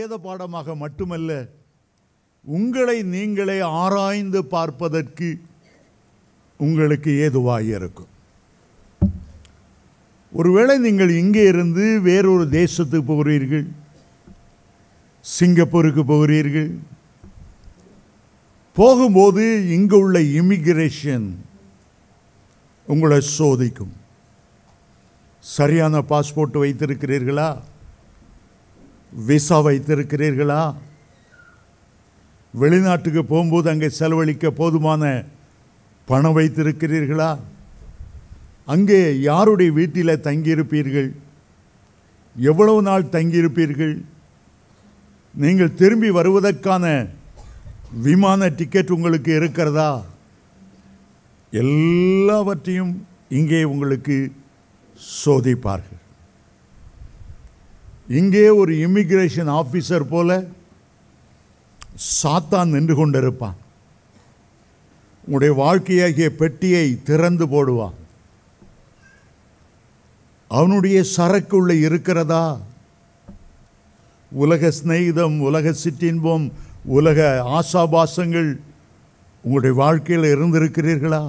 வேத பாடமாக மட்டுமல்ல உங்களை நீங்களே ஆராய்ந்து பார்ப்பதற்கு உங்களுக்கு ஏதுவாக இருக்கும் ஒருவேளை நீங்கள் இங்கே இருந்து வேறொரு தேசத்துக்கு போகிறீர்கள் சிங்கப்பூருக்கு போகிறீர்கள் போகும்போது இங்கு உள்ள இமிகிரேஷன் உங்களை சோதிக்கும் சரியான பாஸ்போர்ட் வைத்திருக்கிறீர்களா விசா வைத்திருக்கிறீர்களா வெளிநாட்டுக்கு போகும்போது அங்கே செலவழிக்க போதுமான பணம் வைத்திருக்கிறீர்களா அங்கே யாருடைய வீட்டில் தங்கியிருப்பீர்கள் எவ்வளவு நாள் தங்கியிருப்பீர்கள் நீங்கள் திரும்பி வருவதற்கான விமான டிக்கெட் உங்களுக்கு இருக்கிறதா எல்லாவற்றையும் இங்கே உங்களுக்கு சோதிப்பார்கள் இங்கே ஒரு இமிகிரேஷன் ஆஃபீஸர் போல சாத்தான் நின்று கொண்டிருப்பான் உங்களுடைய வாழ்க்கையாகிய பெட்டியை திறந்து போடுவான் அவனுடைய சரக்கு உள்ள இருக்கிறதா உலக சிநேகிதம் உலக சிற்றின்பம் உலக ஆசாபாசங்கள் உங்களுடைய வாழ்க்கையில் இருந்திருக்கிறீர்களா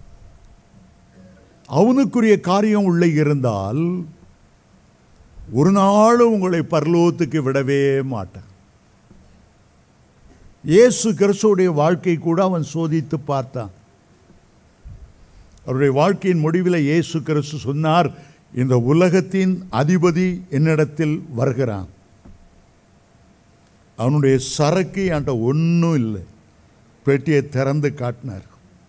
அவனுக்குரிய காரியம் உள்ளே இருந்தால் ஒரு நாளும் உங்களை பரலோகத்துக்கு விடவே மாட்டான் இயேசு கிறிஸ்துவுடைய வாழ்க்கை கூட அவன் சோதித்து பார்த்தான் அவருடைய வாழ்க்கையின் முடிவில் இயேசு கிறிஸ்து சொன்னார் இந்த உலகத்தின் அதிபதி என்னிடத்தில் வருகிறான் அவனுடைய சரக்கு என்கிட்ட ஒன்றும் இல்லை பெட்டியை திறந்து காட்டினார்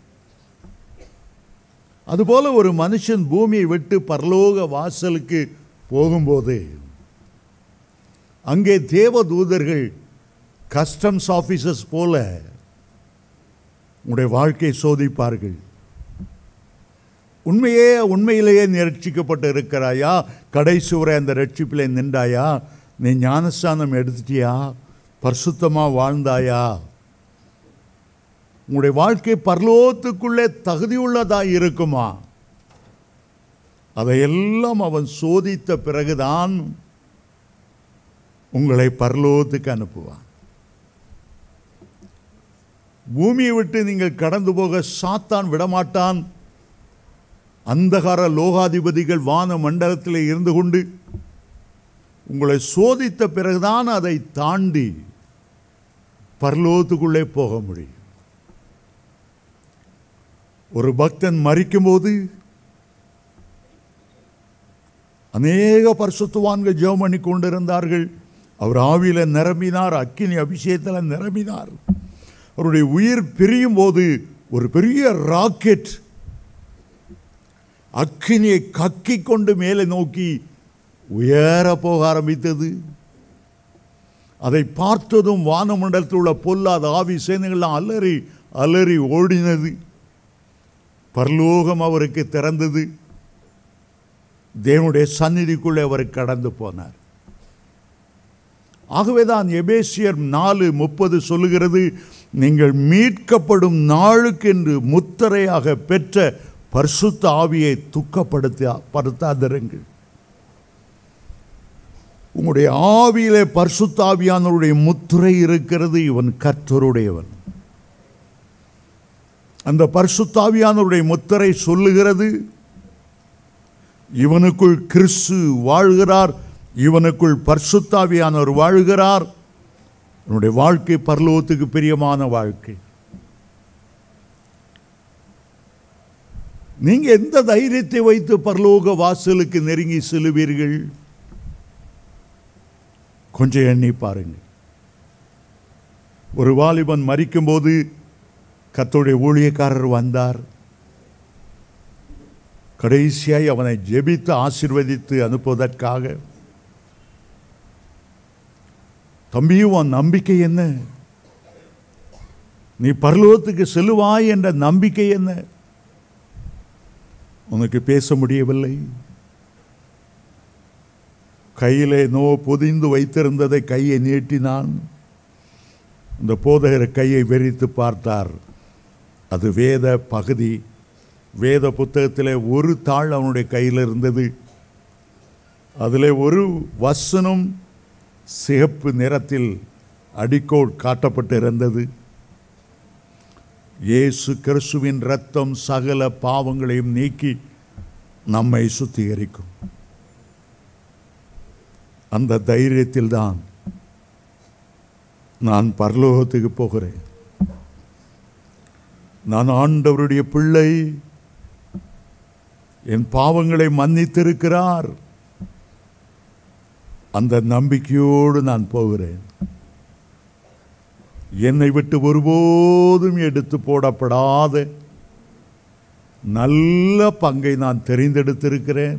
அதுபோல ஒரு மனுஷன் பூமியை விட்டு பரலோக வாசலுக்கு போகும்போது அங்கே தேவ தூதர்கள் கஸ்டம்ஸ் ஆஃபீஸர்ஸ் போல உங்களுடைய வாழ்க்கையை சோதிப்பார்கள் உண்மையே உண்மையிலேயே நீ ரட்சிக்கப்பட்டு இருக்கிறாயா கடைசி வரை அந்த ரட்சிப்பில் நின்றாயா நீ ஞானஸ்தானம் எடுத்துட்டியா பரிசுத்தமாக வாழ்ந்தாயா உங்களுடைய வாழ்க்கை பரலோகத்துக்குள்ளே தகுதியுள்ளதாக இருக்குமா அதையெல்லாம் அவன் சோதித்த பிறகுதான் உங்களை பரலோகத்துக்கு அனுப்புவான் பூமியை விட்டு நீங்கள் கடந்து போக சாத்தான் விடமாட்டான் அந்தகார லோகாதிபதிகள் வான மண்டலத்தில் இருந்து கொண்டு உங்களை சோதித்த பிறகுதான் அதை தாண்டி பரலோகத்துக்குள்ளே போக முடியும் ஒரு பக்தன் மறிக்கும்போது அநேக பரிசுத்துவான்கள் ஜெபம் பண்ணி கொண்டிருந்தார்கள் அவர் ஆவியில நிரம்பினார் அக்கினி அபிஷேகத்தில் நிரம்பினார் அவருடைய உயிர் பிரியும் போது ஒரு பெரிய ராக்கெட் அக்கினியை கக்கி கொண்டு மேலே நோக்கி உயர போக ஆரம்பித்தது அதை பார்த்ததும் வானமண்டலத்தில் உள்ள பொல்லாத ஆவி சேனைகள்லாம் அலறி அலறி ஓடினது பரலோகம் அவருக்கு திறந்தது தேவனுடைய சந்நிதிக்குள்ளே அவர் கடந்து போனார் ஆகவேதான் எபேசியர் நாலு முப்பது சொல்லுகிறது நீங்கள் மீட்கப்படும் நாளுக்கென்று முத்திரையாக பெற்ற பரிசுத்த ஆவியை துக்கப்படுத்த படுத்தாதிருங்கள் உங்களுடைய ஆவியிலே பரிசுத்த ஆவியானவருடைய முத்திரை இருக்கிறது இவன் கர்த்தருடையவன் அந்த பரிசுத்தாவியானவருடைய முத்திரை சொல்லுகிறது இவனுக்குள் கிறிஸ்து வாழ்கிறார் இவனுக்குள் பரிசுத்தாவியானவர் வாழ்கிறார் உன்னுடைய வாழ்க்கை பரலோகத்துக்கு பிரியமான வாழ்க்கை நீங்க எந்த தைரியத்தை வைத்து பரலோக வாசலுக்கு நெருங்கி செல்லுவீர்கள் கொஞ்சம் எண்ணி பாருங்க ஒரு வாலிபன் மறிக்கும்போது கத்தோடைய ஊழியக்காரர் வந்தார் கடைசியாய் அவனை ஜெபித்து ஆசிர்வதித்து அனுப்புவதற்காக தம்பியும் உன் நம்பிக்கை என்ன நீ பரலோகத்துக்கு செல்லுவாய் என்ற நம்பிக்கை என்ன உனக்கு பேச முடியவில்லை கையிலே நோ பொதிந்து வைத்திருந்ததை கையை நீட்டினான் இந்த போதகர் கையை வெறித்து பார்த்தார் அது வேத பகுதி வேத புத்தகத்தில் ஒரு தாள் அவனுடைய கையில் இருந்தது அதில் ஒரு வசனம் சிகப்பு நிறத்தில் அடிக்கோள் காட்டப்பட்டிருந்தது இயேசு கிறிஸ்துவின் இரத்தம் சகல பாவங்களையும் நீக்கி நம்மை சுத்திகரிக்கும் அந்த தைரியத்தில் தான் நான் பரலோகத்துக்கு போகிறேன் நான் ஆண்டவருடைய பிள்ளை என் பாவங்களை மன்னித்திருக்கிறார் அந்த நம்பிக்கையோடு நான் போகிறேன் என்னை விட்டு ஒருபோதும் எடுத்து போடப்படாத நல்ல பங்கை நான் தெரிந்தெடுத்திருக்கிறேன்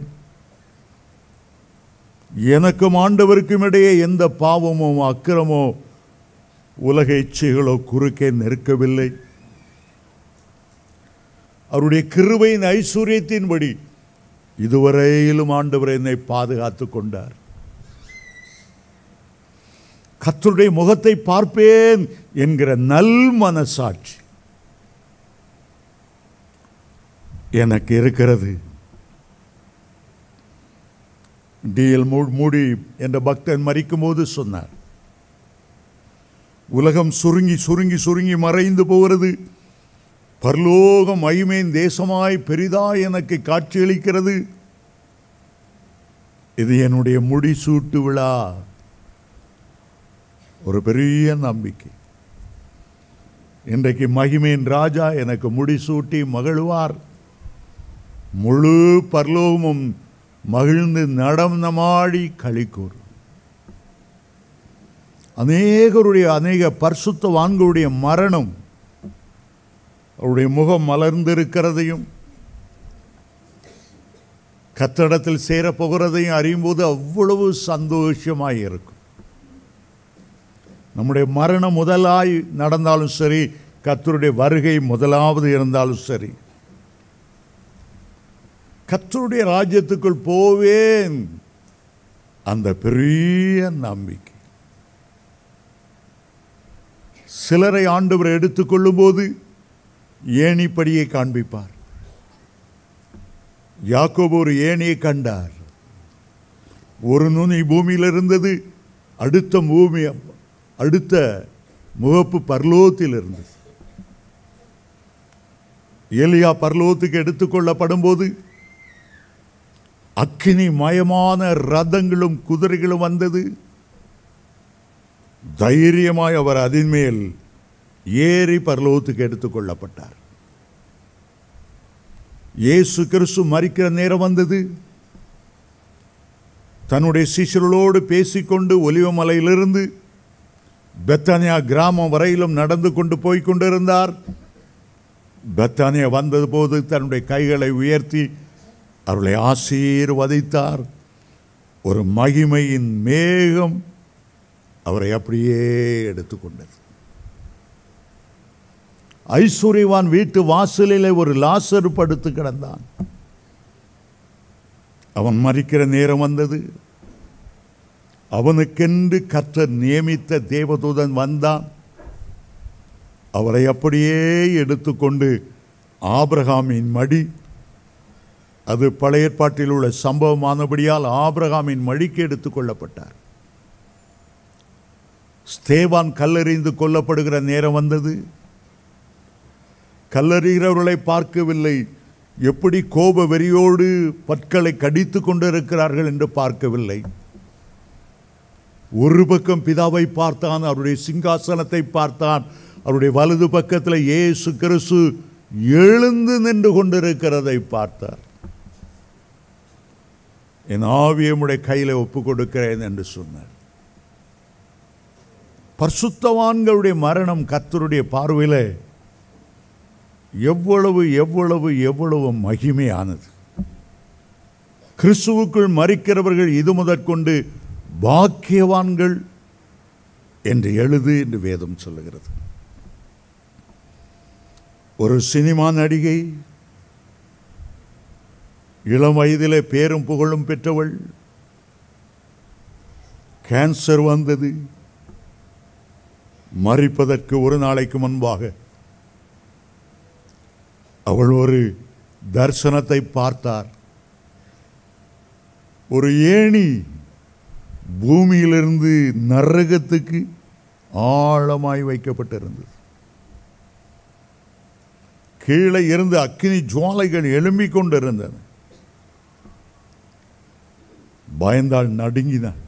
எனக்கும் ஆண்டவருக்கும் இடையே எந்த பாவமோ அக்கிரமோ உலக இச்சைகளோ குறுக்கே நிற்கவில்லை அவருடைய கிருபையின் ஐஸ்வர்யத்தின்படி இதுவரையிலும் ஆண்டவர் என்னை பாதுகாத்துக் கொண்டார் கர்த்தருடைய முகத்தை பார்ப்பேன் என்கிற நல் மனசாட்சி எனக்கு இருக்கிறது டிஎல் மூடி என்ற பக்தன் மறிக்கும் போது சொன்னார் உலகம் சுருங்கி சுருங்கி சுருங்கி மறைந்து போகிறது பரலோகம் மகிமேன் தேசமாய் பெரிதாய் எனக்கு காட்சியளிக்கிறது இது என்னுடைய முடிசூட்டு விழா ஒரு பெரிய நம்பிக்கை இன்றைக்கு மகிமேன் ராஜா எனக்கு முடிசூட்டி மகிழ்வார் முழு பரலோகமும் மகிழ்ந்து நடனமாடி களிக்கூறும் அநேகருடைய அநேக பரிசுத்தவான்களுடைய மரணம் அவருடைய முகம் மலர்ந்திருக்கிறதையும் கத்தடத்தில் சேரப்போகிறதையும் அறியும்போது அவ்வளவு சந்தோஷமாய் இருக்கும் நம்முடைய மரணம் முதலாய் நடந்தாலும் சரி கத்தருடைய வருகை முதலாவது இருந்தாலும் சரி கத்தருடைய ராஜ்யத்துக்குள் போவேன் அந்த பெரிய நம்பிக்கை சிலரை ஆண்டவர் எடுத்துக்கொள்ளும் போது ஏணிப்படியை காண்பிப்பார் யாக்கோபு ஒரு ஏணியை கண்டார் ஒரு நுனி பூமியில் இருந்தது அடுத்த பூமி அடுத்த முகப்பு பர்லோகத்தில் இருந்தது எலியா பர்லோகத்துக்கு எடுத்துக்கொள்ளப்படும் போது அக்கினி மயமான ரதங்களும் குதிரைகளும் வந்தது தைரியமாய் அவர் அதன் மேல் ஏறி பரலோகத்துக்கு எடுத்துக்கொள்ளப்பட்டார் இயேசு கிறிஸ்து மறிக்கிற நேரம் வந்தது தன்னுடைய சிஷ்யர்களோடு பேசிக்கொண்டு ஒலிவமலையிலிருந்து பெத்தானியா கிராமம் வரையிலும் நடந்து கொண்டு போய் கொண்டிருந்தார் பெத்தானியா வந்தது போது தன்னுடைய கைகளை உயர்த்தி அவர்களை ஆசீர்வதித்தார் ஒரு மகிமையின் மேகம் அவரை அப்படியே எடுத்துக்கொண்டது ஐஸ்வர்யவான் வீட்டு வாசலிலே ஒரு லாசர் படுத்து கிடந்தான் அவன் மறிக்கிற நேரம் வந்தது அவனுக்கென்று கர்த்தர் நியமித்த தேவதூதன் வந்தான் அவரை அப்படியே எடுத்துக்கொண்டு ஆபிரகாமின் மடி அது பழைய ஏற்பாட்டில் உள்ள சம்பவமானபடியால் ஆபிரகாமின் மடிக்கு எடுத்துக்கொள்ளப்பட்டார் ஸ்தேவான் கல்லறிந்து கொல்லப்படுகிற நேரம் வந்தது கல்லறிகிறவர்களை பார்க்கவில்லை எப்படி கோப வெறியோடு பற்களை கடித்து கொண்டிருக்கிறார்கள் என்று பார்க்கவில்லை ஒரு பக்கம் பிதாவை பார்த்தான் அவருடைய சிங்காசனத்தை பார்த்தான் அவருடைய வலது பக்கத்தில் இயேசு கிறிஸ்து எழுந்து நின்று கொண்டிருக்கிறதை பார்த்தார் என் ஆவியமுடைய கையில் ஒப்பு கொடுக்கிறேன் என்று சொன்னார் பரிசுத்தவான்களுடைய மரணம் கத்தருடைய பார்வையில் எவ்வளவு எவ்வளவு எவ்வளவு மகிமையானது கிறிஸ்துவுக்குள் மறிக்கிறவர்கள் இது முதற்கொண்டு பாக்கியவான்கள் என்று எழுது என்று வேதம் சொல்லுகிறது ஒரு சினிமா நடிகை இளம் வயதிலே பேரும் புகழும் பெற்றவள் கேன்சர் வந்தது மறிப்பதற்கு ஒரு நாளைக்கு முன்பாக அவள் ஒரு தரிசனத்தை பார்த்தார் ஒரு ஏணி பூமியிலிருந்து நரகத்துக்கு ஆழமாய் வைக்கப்பட்டிருந்தது கீழே இருந்து அக்கினி ஜுவாலைகள் எழும்பிக் கொண்டிருந்தன பயந்தாள் நடுங்கினாள்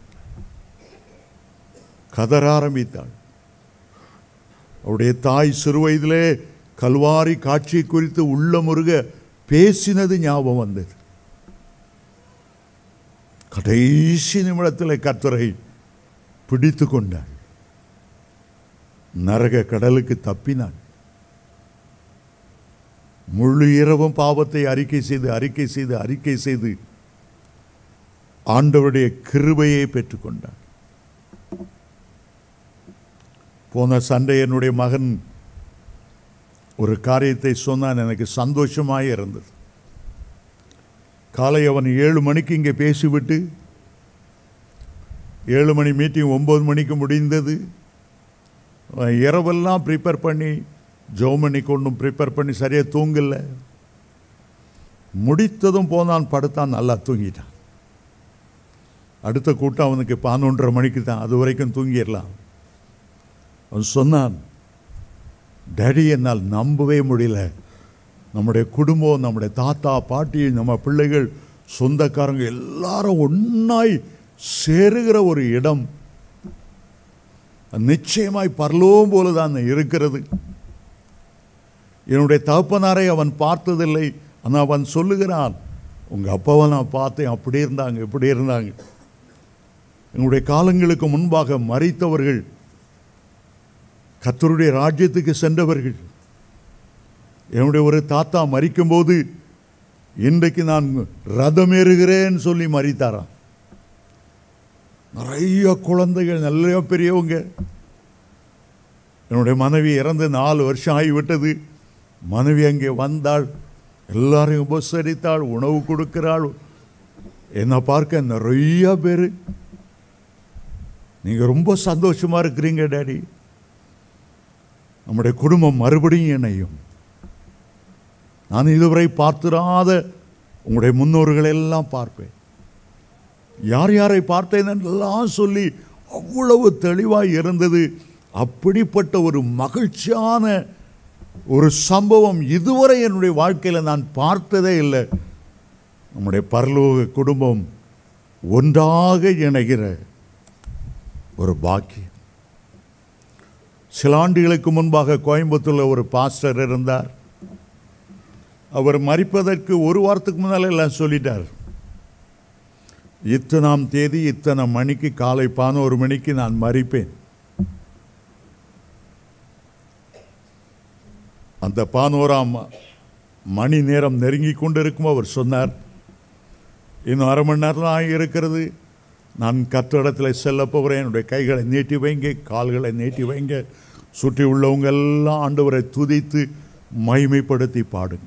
கதற ஆரம்பித்தாள் அவருடைய தாய் சிறுவயதிலே கல்வாரி காட்சி குறித்து உள்ள முருக பேசினது ஞாபகம் வந்தது கடைசி நிமிடத்தில் கர்த்தரை பிடித்து கொண்டாள் நரக கடலுக்கு தப்பினாள் முழு இரவும் பாவத்தை அறிக்கை செய்து அறிக்கை செய்து அறிக்கை செய்து ஆண்டவருடைய கிருபையை பெற்றுக்கொண்டாள் போன சண்டை என்னுடைய மகன் ஒரு காரியத்தை சொன்னான் எனக்கு சந்தோஷமாக இருந்தது காலை அவன் ஏழு மணிக்கு இங்கே பேசிவிட்டு ஏழு மணி மீட்டிங் ஒம்பது மணிக்கு முடிந்தது அவன் இரவெல்லாம் ப்ரிப்பேர் பண்ணி ஜோம் பண்ணி கொண்டும் ப்ரிப்பேர் பண்ணி சரியாக தூங்கல முடித்ததும் போனான் படுத்தான் நல்லா தூங்கிட்டான் அடுத்த கூட்டம் அவனுக்கு பதினொன்றரை மணிக்கு தான் அது வரைக்கும் தூங்கிடலாம் அவன் சொன்னான் டேடி என்னால் நம்பவே முடியல நம்முடைய குடும்பம் நம்முடைய தாத்தா பாட்டி நம்ம பிள்ளைகள் சொந்தக்காரங்க எல்லாரும் ஒன்றாய் சேருகிற ஒரு இடம் நிச்சயமாய் பரலோகம் போல தான் இருக்கிறது என்னுடைய தகப்பனாரை அவன் பார்த்ததில்லை ஆனால் அவன் சொல்லுகிறான் உங்கள் அப்பாவை நான் பார்த்தேன் அப்படி இருந்தாங்க இப்படி இருந்தாங்க எங்களுடைய காலங்களுக்கு முன்பாக மறித்தவர்கள் கத்தருடைய ராஜ்யத்துக்கு சென்றவர்கள் என்னுடைய ஒரு தாத்தா மறிக்கும்போது இன்றைக்கு நான் ரதமேறுகிறேன்னு சொல்லி மறித்தாராம் நிறைய குழந்தைகள் நிறைய பெரியவங்க என்னுடைய மனைவி இறந்து நாலு வருஷம் ஆகிவிட்டது மனைவி அங்கே வந்தாள் எல்லாரையும் உபசரித்தாள் உணவு கொடுக்கிறாள் என்னை பார்க்க நிறைய பேர் நீங்கள் ரொம்ப சந்தோஷமாக இருக்கிறீங்க டேடி நம்முடைய குடும்பம் மறுபடியும் இணையும் நான் இதுவரை பார்த்திராத உங்களுடைய முன்னோர்களை எல்லாம் பார்ப்பேன் யார் யாரை பார்த்தேன் எல்லாம் சொல்லி அவ்வளவு தெளிவாய் இருந்தது அப்படிப்பட்ட ஒரு மகிழ்ச்சியான ஒரு சம்பவம் இதுவரை என்னுடைய வாழ்க்கையில் நான் பார்த்ததே இல்லை நம்முடைய பரலோக குடும்பம் ஒன்றாக இணைகிற ஒரு பாக்கியம் சில ஆண்டுகளுக்கு முன்பாக கோயம்புத்தூரில் ஒரு பாஸ்டர் இருந்தார் அவர் மறிப்பதற்கு ஒரு வாரத்துக்கு முன்னால் எல்லாம் சொல்லிட்டார் இத்தனாம் தேதி இத்தனை மணிக்கு காலை பதினோரு மணிக்கு நான் மறிப்பேன் அந்த பதினோராம் மணி நேரம் நெருங்கி கொண்டிருக்கும் அவர் சொன்னார் இன்னும் அரை மணி நேரம் ஆகி இருக்கிறது நான் கத்திடத்தில் செல்ல போகிறேன் என்னுடைய கைகளை நீட்டி வைங்க கால்களை நீட்டி வைங்க சுற்றி உள்ளவங்க எல்லாம் ஆண்டவரை துதித்து மகிமைப்படுத்தி பாடுங்க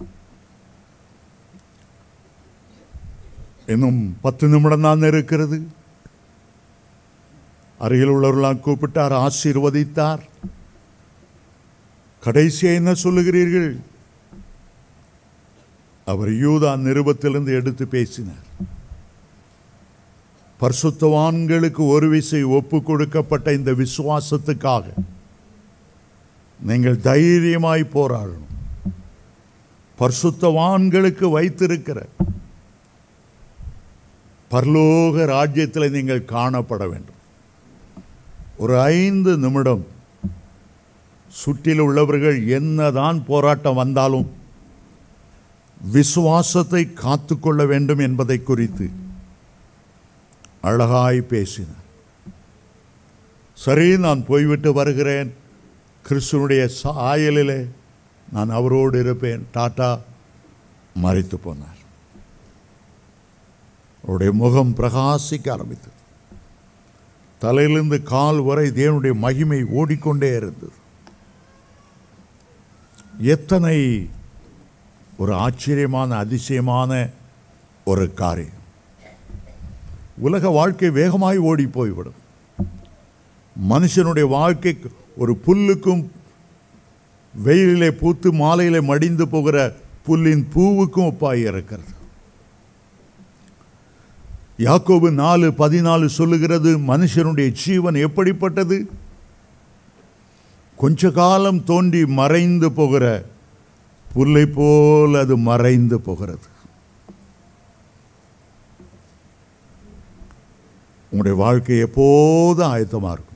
இன்னும் பத்து நிமிடம் தான் இருக்கிறது அருகில் உள்ளவர்களாம் கூப்பிட்டார் ஆசீர்வதித்தார் கடைசியா என்ன சொல்லுகிறீர்கள் அவர் யூதா நிருபத்திலிருந்து எடுத்து பேசினார் பரிசுத்தவான்களுக்கு ஒரு விசை ஒப்பு கொடுக்கப்பட்ட இந்த விசுவாசத்துக்காக நீங்கள் தைரியமாய் போராடணும் பரிசுத்தவான்களுக்கு வைத்திருக்கிற பரலோக ராஜ்யத்தில் நீங்கள் காணப்பட வேண்டும் ஒரு ஐந்து நிமிடம் சுற்றில் உள்ளவர்கள் என்னதான் போராட்டம் வந்தாலும் விசுவாசத்தை காத்துக்கொள்ள வேண்டும் என்பதை குறித்து அழகாய் பேசினார் சரி நான் போய்விட்டு வருகிறேன் கிறிஸ்துவனுடைய சாயலிலே நான் அவரோடு இருப்பேன் டாட்டா மறைத்து போனார் அவருடைய முகம் பிரகாசிக்க ஆரம்பித்தது தலையிலிருந்து கால் வரை தேவனுடைய மகிமை ஓடிக்கொண்டே இருந்தது எத்தனை ஒரு ஆச்சரியமான அதிசயமான ஒரு காரியம் உலக வாழ்க்கை வேகமாய் ஓடி போய்விடும் மனுஷனுடைய வாழ்க்கை ஒரு புல்லுக்கும் வெயிலிலே பூத்து மாலையிலே மடிந்து போகிற புல்லின் பூவுக்கும் ஒப்பாய் இருக்கிறது யாக்கோபு நாலு பதினாலு சொல்லுகிறது மனுஷனுடைய ஜீவன் எப்படிப்பட்டது கொஞ்ச காலம் தோன்றி மறைந்து போகிற புல்லை போல் அது மறைந்து போகிறது உங்களுடைய வாழ்க்கை எப்போதும் ஆயத்தமாக இருக்கும்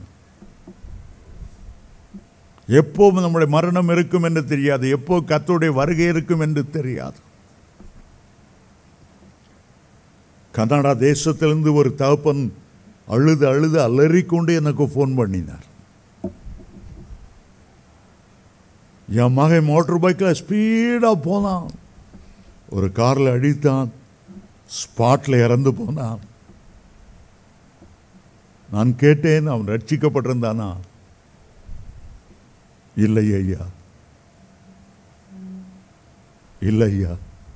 எப்போது நம்முடைய மரணம் இருக்கும் என்று தெரியாது எப்போ கத்தருடைய வருகை இருக்கும் என்று தெரியாது கனடா தேசத்திலிருந்து ஒரு தகப்பன் அழுது அழுது அலறிக்கொண்டு எனக்கு ஃபோன் பண்ணினார் என் மகன் மோட்டர் பைக்கில் ஸ்பீடாக போனான் ஒரு காரில் அடித்தான் ஸ்பாட்டில் இறந்து போனான் நான் கேட்டேன் அவன் ரட்சிக்கப்பட்டிருந்தானா இல்லை ஐயா இல்லை ஐயா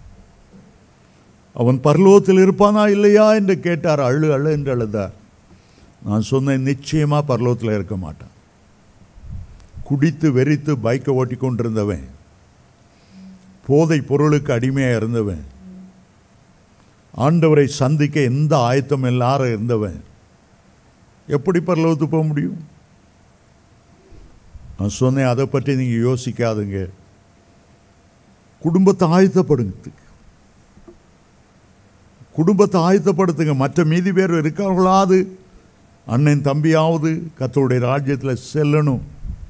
அவன் பரலோகத்தில் இருப்பானா இல்லையா என்று கேட்டார் அழு அழு என்று அழுதார் நான் சொன்னேன் நிச்சயமா பரலோகத்தில் இருக்க மாட்டான் குடித்து வெறித்து பைக்கை ஓட்டி கொண்டிருந்தவன் போதை பொருளுக்கு அடிமையாக இருந்தவன் ஆண்டவரை சந்திக்க எந்த ஆயத்தம் எல்லாரும் இருந்தவன் எப்படி பரலோகத்துக்கு போக முடியும் நான் சொன்னேன் அதை பற்றி நீங்கள் யோசிக்காதுங்க குடும்பத்தை ஆயத்தப்படுங்க குடும்பத்தை ஆயத்தப்படுத்துங்க மற்ற மீதி பேர் இருக்கார்களாது அண்ணன் தம்பியாவது கத்தருடைய ராஜ்யத்தில் செல்லணும்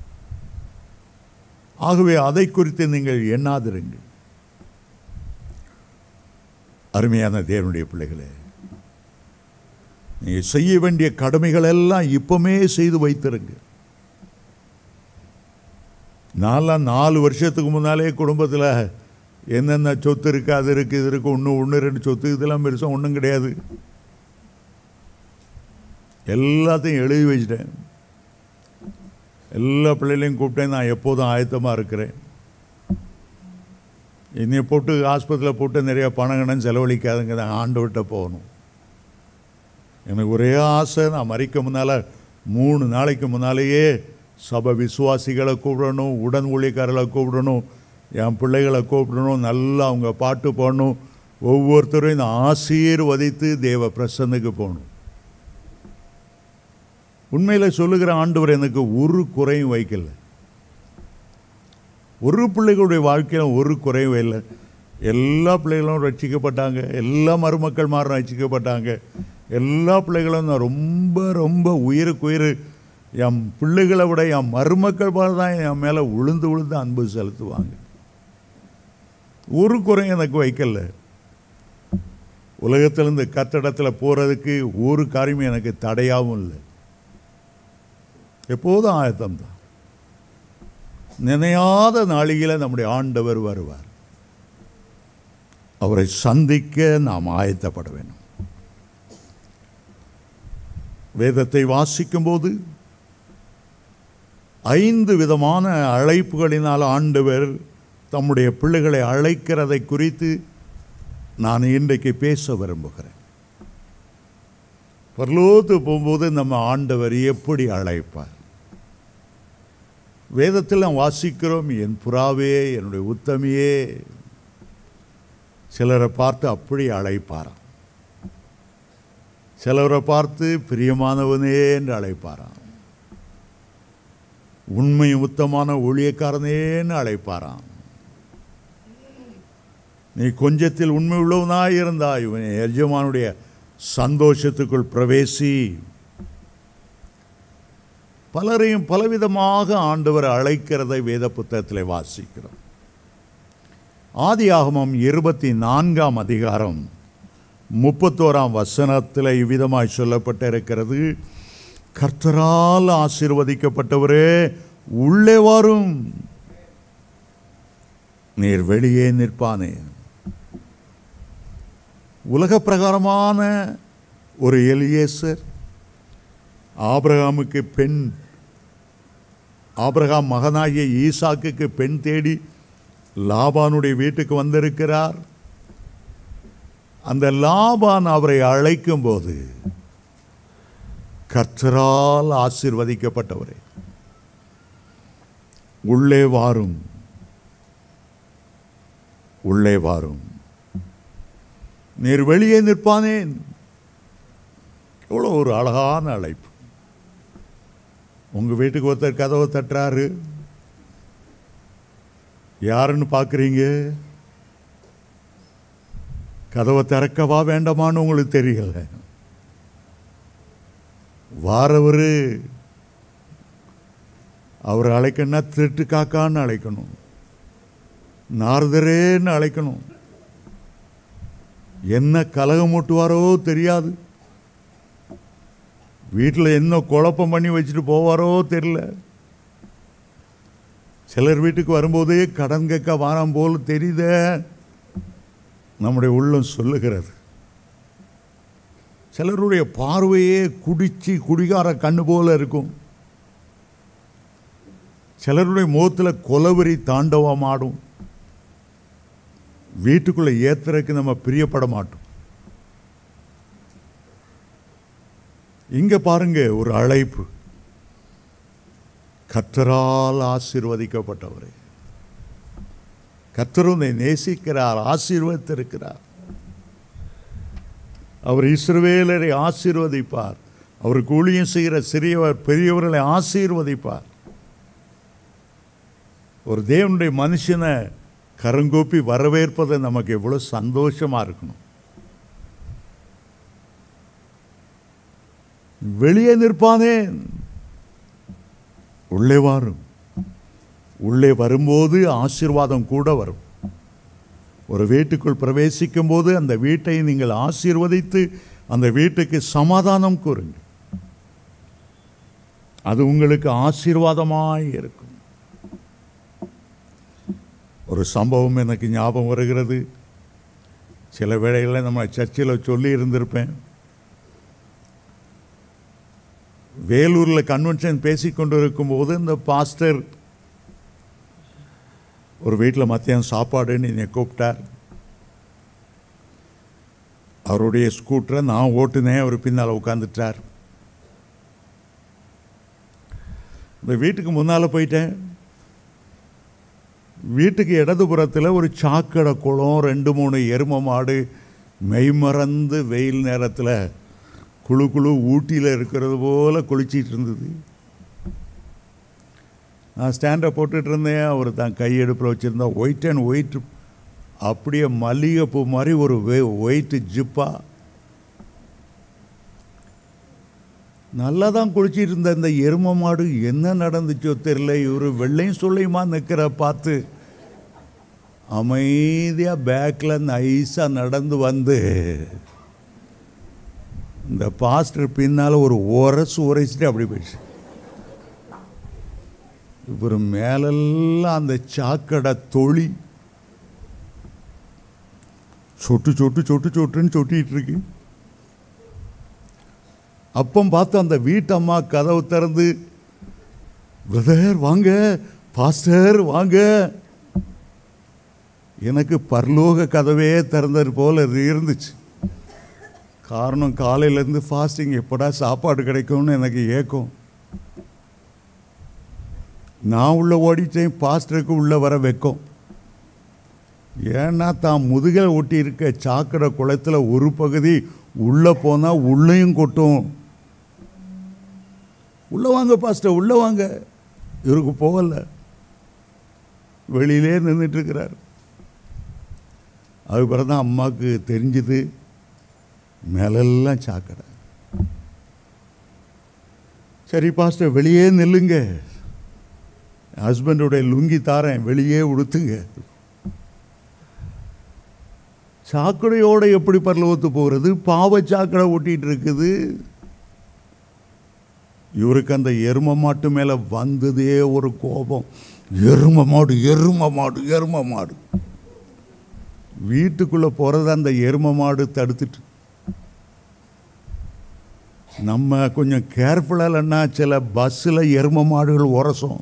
ஆகவே அதை குறித்து நீங்கள் எண்ணாதிருங்கள் அருமையான தேவனுடைய பிள்ளைகளே நீங்கள் செய்ய வேண்டிய கடமைகள் எல்லாம் இப்பமே செய்து வைத்திருங்க நான்லாம் நாலு வருஷத்துக்கு முன்னாலே குடும்பத்தில் என்னென்ன சொத்து இருக்கு அது இருக்கு இது இருக்கு ஒன்று ஒன்று ரெண்டு சொத்து இதெல்லாம் பெருசாக ஒன்றும் கிடையாது எல்லாத்தையும் எழுதி வச்சிட்டேன் எல்லா பிள்ளைகளையும் கூப்பிட்டேன் நான் எப்போதும் ஆயத்தமாக இருக்கிறேன் என்னை போட்டு ஆஸ்பத்திரியில் போட்டு நிறைய பணம் கணம் செலவழிக்காதுங்க நான் ஆண்டு போகணும் எனக்கு ஒரே ஆசை நான் மறிக்க முன்னால் மூணு நாளைக்கு முன்னாலேயே சபை விசுவாசிகளை கூப்பிடணும் உடன் ஊழியக்காரர்களை கூப்பிடணும் என் பிள்ளைகளை கூப்பிடணும் நல்லா அவங்க பாட்டு பாடணும் ஒவ்வொருத்தரையும் நான் ஆசீர்வதித்து தேவ பிரசன்னுக்கு போகணும் உண்மையில் சொல்லுகிற ஆண்டவர் எனக்கு ஒரு குறையும் வைக்கல ஒரு பிள்ளைகளுடைய வாழ்க்கையில் ஒரு குறையும் இல்லை எல்லா பிள்ளைகளும் ரட்சிக்கப்பட்டாங்க எல்லா மருமக்கள் மாறும் ரட்சிக்கப்பட்டாங்க எல்லா பிள்ளைகளும் நான் ரொம்ப ரொம்ப உயிருக்கு உயிர் என் பிள்ளைகளை விட என் மருமக்கள் பால் தான் என் மேலே உளுந்து உளுந்து அன்பு செலுத்துவாங்க ஒரு குறையும் எனக்கு வைக்கல உலகத்திலேருந்து கத்தடத்தில் போகிறதுக்கு ஒரு காரியமும் எனக்கு தடையாகவும் இல்லை எப்போதும் ஆயத்தம் தான் நினையாத நாளிகையில் நம்முடைய ஆண்டவர் வருவார் அவரை சந்திக்க நாம் ஆயத்தப்பட வேண்டும் வேதத்தை வாசிக்கும்போது ஐந்து விதமான அழைப்புகளினால் ஆண்டவர் தம்முடைய பிள்ளைகளை அழைக்கிறதை குறித்து நான் இன்றைக்கு பேச விரும்புகிறேன் பரலோத்து போகும்போது நம்ம ஆண்டவர் எப்படி அழைப்பார் வேதத்தில் நாம் வாசிக்கிறோம் என் புறாவே என்னுடைய உத்தமியே சிலரை பார்த்து அப்படி அழைப்பாராம் சிலரை பார்த்து பிரியமானவனே என்று அழைப்பாராம் உண்மை உத்தமான ஊழியக்காரனேன்னு அழைப்பாராம் நீ கொஞ்சத்தில் உண்மை உள்ளவனாய் இருந்தாய் இவன் எஜமானுடைய சந்தோஷத்துக்குள் பிரவேசி பலரையும் பலவிதமாக ஆண்டவர் அழைக்கிறதை வேத புத்தகத்தில் வாசிக்கிறோம் ஆதியாகமம் இருபத்தி நான்காம் அதிகாரம் முப்பத்தோராம் வசனத்தில் இவ்விதமாய் சொல்லப்பட்டிருக்கிறது கர்த்தரால் ஆசீர்வதிக்கப்பட்டவரே உள்ளே வரும் நீர் வெளியே நிற்பானே உலக பிரகாரமான ஒரு எலியேசர் ஆபிரகாமுக்கு பெண் ஆபிரகாம் மகனாகிய ஈசாக்குக்கு பெண் தேடி லாபானுடைய வீட்டுக்கு வந்திருக்கிறார் அந்த லாபான் அவரை அழைக்கும் போது கர்த்தரால் ஆசீர்வதிக்கப்பட்டவரே உள்ளே வாரும் உள்ளே வாரும் நீர் வெளியே நிற்பானேன் எவ்வளோ ஒரு அழகான அழைப்பு உங்கள் வீட்டுக்கு ஒருத்தர் கதவை தட்டுறாரு யாருன்னு பார்க்குறீங்க கதவை திறக்கவா வேண்டாமான்னு உங்களுக்கு தெரியல வாரவர் அவர் அழைக்கணும்னா திருட்டு காக்கான்னு அழைக்கணும் நாரதரேன்னு அழைக்கணும் என்ன கலகம் மூட்டுவாரோ தெரியாது வீட்டில் என்ன குழப்பம் பண்ணி வச்சுட்டு போவாரோ தெரியல சிலர் வீட்டுக்கு வரும்போதே கடன் கேட்க வாரம் போல் தெரியுத நம்முடைய உள்ளம் சொல்லுகிறது சிலருடைய பார்வையே குடிச்சு குடிகார கண்ணு போல இருக்கும் சிலருடைய முகத்தில் கொலவெறி தாண்டவம் ஆடும் வீட்டுக்குள்ளே ஏத்துறதுக்கு நம்ம பிரியப்பட மாட்டோம் இங்க பாருங்க ஒரு அழைப்பு கத்தரால் ஆசீர்வதிக்கப்பட்டவரே கத்தர் உன்னை நேசிக்கிறார் ஆசீர்வதித்திருக்கிறார் அவர் இஸ்ரவேலரை ஆசீர்வதிப்பார் அவருக்கு ஊழியம் செய்கிற சிறியவர் பெரியவர்களை ஆசீர்வதிப்பார் ஒரு தேவனுடைய மனுஷனை கரங்கூப்பி வரவேற்பது நமக்கு எவ்வளோ சந்தோஷமா இருக்கணும் வெளியே நிற்பானே உள்ளே வரும் உள்ளே வரும்போது ஆசீர்வாதம் கூட வரும் ஒரு வீட்டுக்குள் பிரவேசிக்கும் போது அந்த வீட்டை நீங்கள் ஆசீர்வதித்து அந்த வீட்டுக்கு சமாதானம் கூறுங்க அது உங்களுக்கு ஆசீர்வாதமாய் இருக்கும் ஒரு சம்பவம் எனக்கு ஞாபகம் வருகிறது சில வேளைகளில் நம்ம சர்ச்சில் சொல்லி இருந்திருப்பேன் வேலூரில் கன்வென்ஷன் பேசிக்கொண்டு இருக்கும்போது இந்த பாஸ்டர் ஒரு வீட்டில் மத்தியானம் சாப்பாடுன்னு என்னை கூப்பிட்டார் அவருடைய ஸ்கூட்டரை நான் ஓட்டுனேன் அவர் பின்னால் உட்காந்துட்டார் இந்த வீட்டுக்கு முன்னால் போயிட்டேன் வீட்டுக்கு இடதுபுறத்தில் ஒரு சாக்கடை குளம் ரெண்டு மூணு எரும மாடு மெய்மறந்து வெயில் நேரத்தில் குழு குழு ஊட்டியில் இருக்கிறது போல குளிச்சிட்டு இருந்தது நான் ஸ்டாண்டை போட்டுட்டு இருந்தேன் அவர் தான் கையெடுப்பில் வச்சுருந்தா ஒயிட் அண்ட் ஒயிட் அப்படியே மல்லிகைப்பூ மாதிரி ஒரு வே ஒயிட்டு ஜிப்பா நல்லா தான் குளிச்சிட்டு இருந்த இந்த எரும மாடு என்ன நடந்துச்சோ தெரியல இவர் வெள்ளையும் சொல்லையுமா நிற்கிற பார்த்து அமைதியாக பேக்கில் நைஸாக நடந்து வந்து இந்த பாஸ்டர் பின்னால் ஒரு உரசு உரைச்சிட்டு அப்படி போயிடுச்சு இவர் மேலெல்லாம் அந்த சாக்கடை தொளி சொட்டு சொட்டு சொட்டு சொட்டுன்னு சொட்டிட்டு இருக்கு அப்பம் பார்த்து அந்த வீட்டம்மா கதவு திறந்து பிரதர் வாங்க பாஸ்டர் வாங்க எனக்கு பரலோக கதவே திறந்தது போல இருந்துச்சு காரணம் காலையிலேருந்து ஃபாஸ்டிங் எப்படா சாப்பாடு கிடைக்கும்னு எனக்கு ஏக்கம் நான் உள்ள ஓடிட்டேன் பாஸ்டருக்கு உள்ள வர வைக்கும் ஏன்னா தான் முதுகில் ஒட்டி இருக்க சாக்கடை குளத்தில் ஒரு பகுதி உள்ளே போனால் உள்ளேயும் கொட்டும் உள்ளே வாங்க பாஸ்டர் உள்ளே வாங்க இவருக்கு போகல வெளியிலே நின்றுட்டு இருக்கிறார் அதுக்கப்புறம் தான் அம்மாவுக்கு தெரிஞ்சுது மேலெல்லாம் சாக்கடை சரி பாஸ்டர் வெளியே நில்லுங்க ஹஸ்பண்டுடைய லுங்கி தாரேன் வெளியே உடுத்துங்க சாக்கடையோட எப்படி பரலவத்து போகிறது பாவ சாக்கடை ஒட்டிட்டு இருக்குது இவருக்கு அந்த எரும மாட்டு மேலே வந்ததே ஒரு கோபம் எரும மாடு எரும மாடு எரும மாடு வீட்டுக்குள்ளே போகிறத அந்த எரும மாடு தடுத்துட்டு நம்ம கொஞ்சம் கேர்ஃபுல்லாக இல்லைன்னா சில பஸ்ஸில் எரும மாடுகள் உரசும்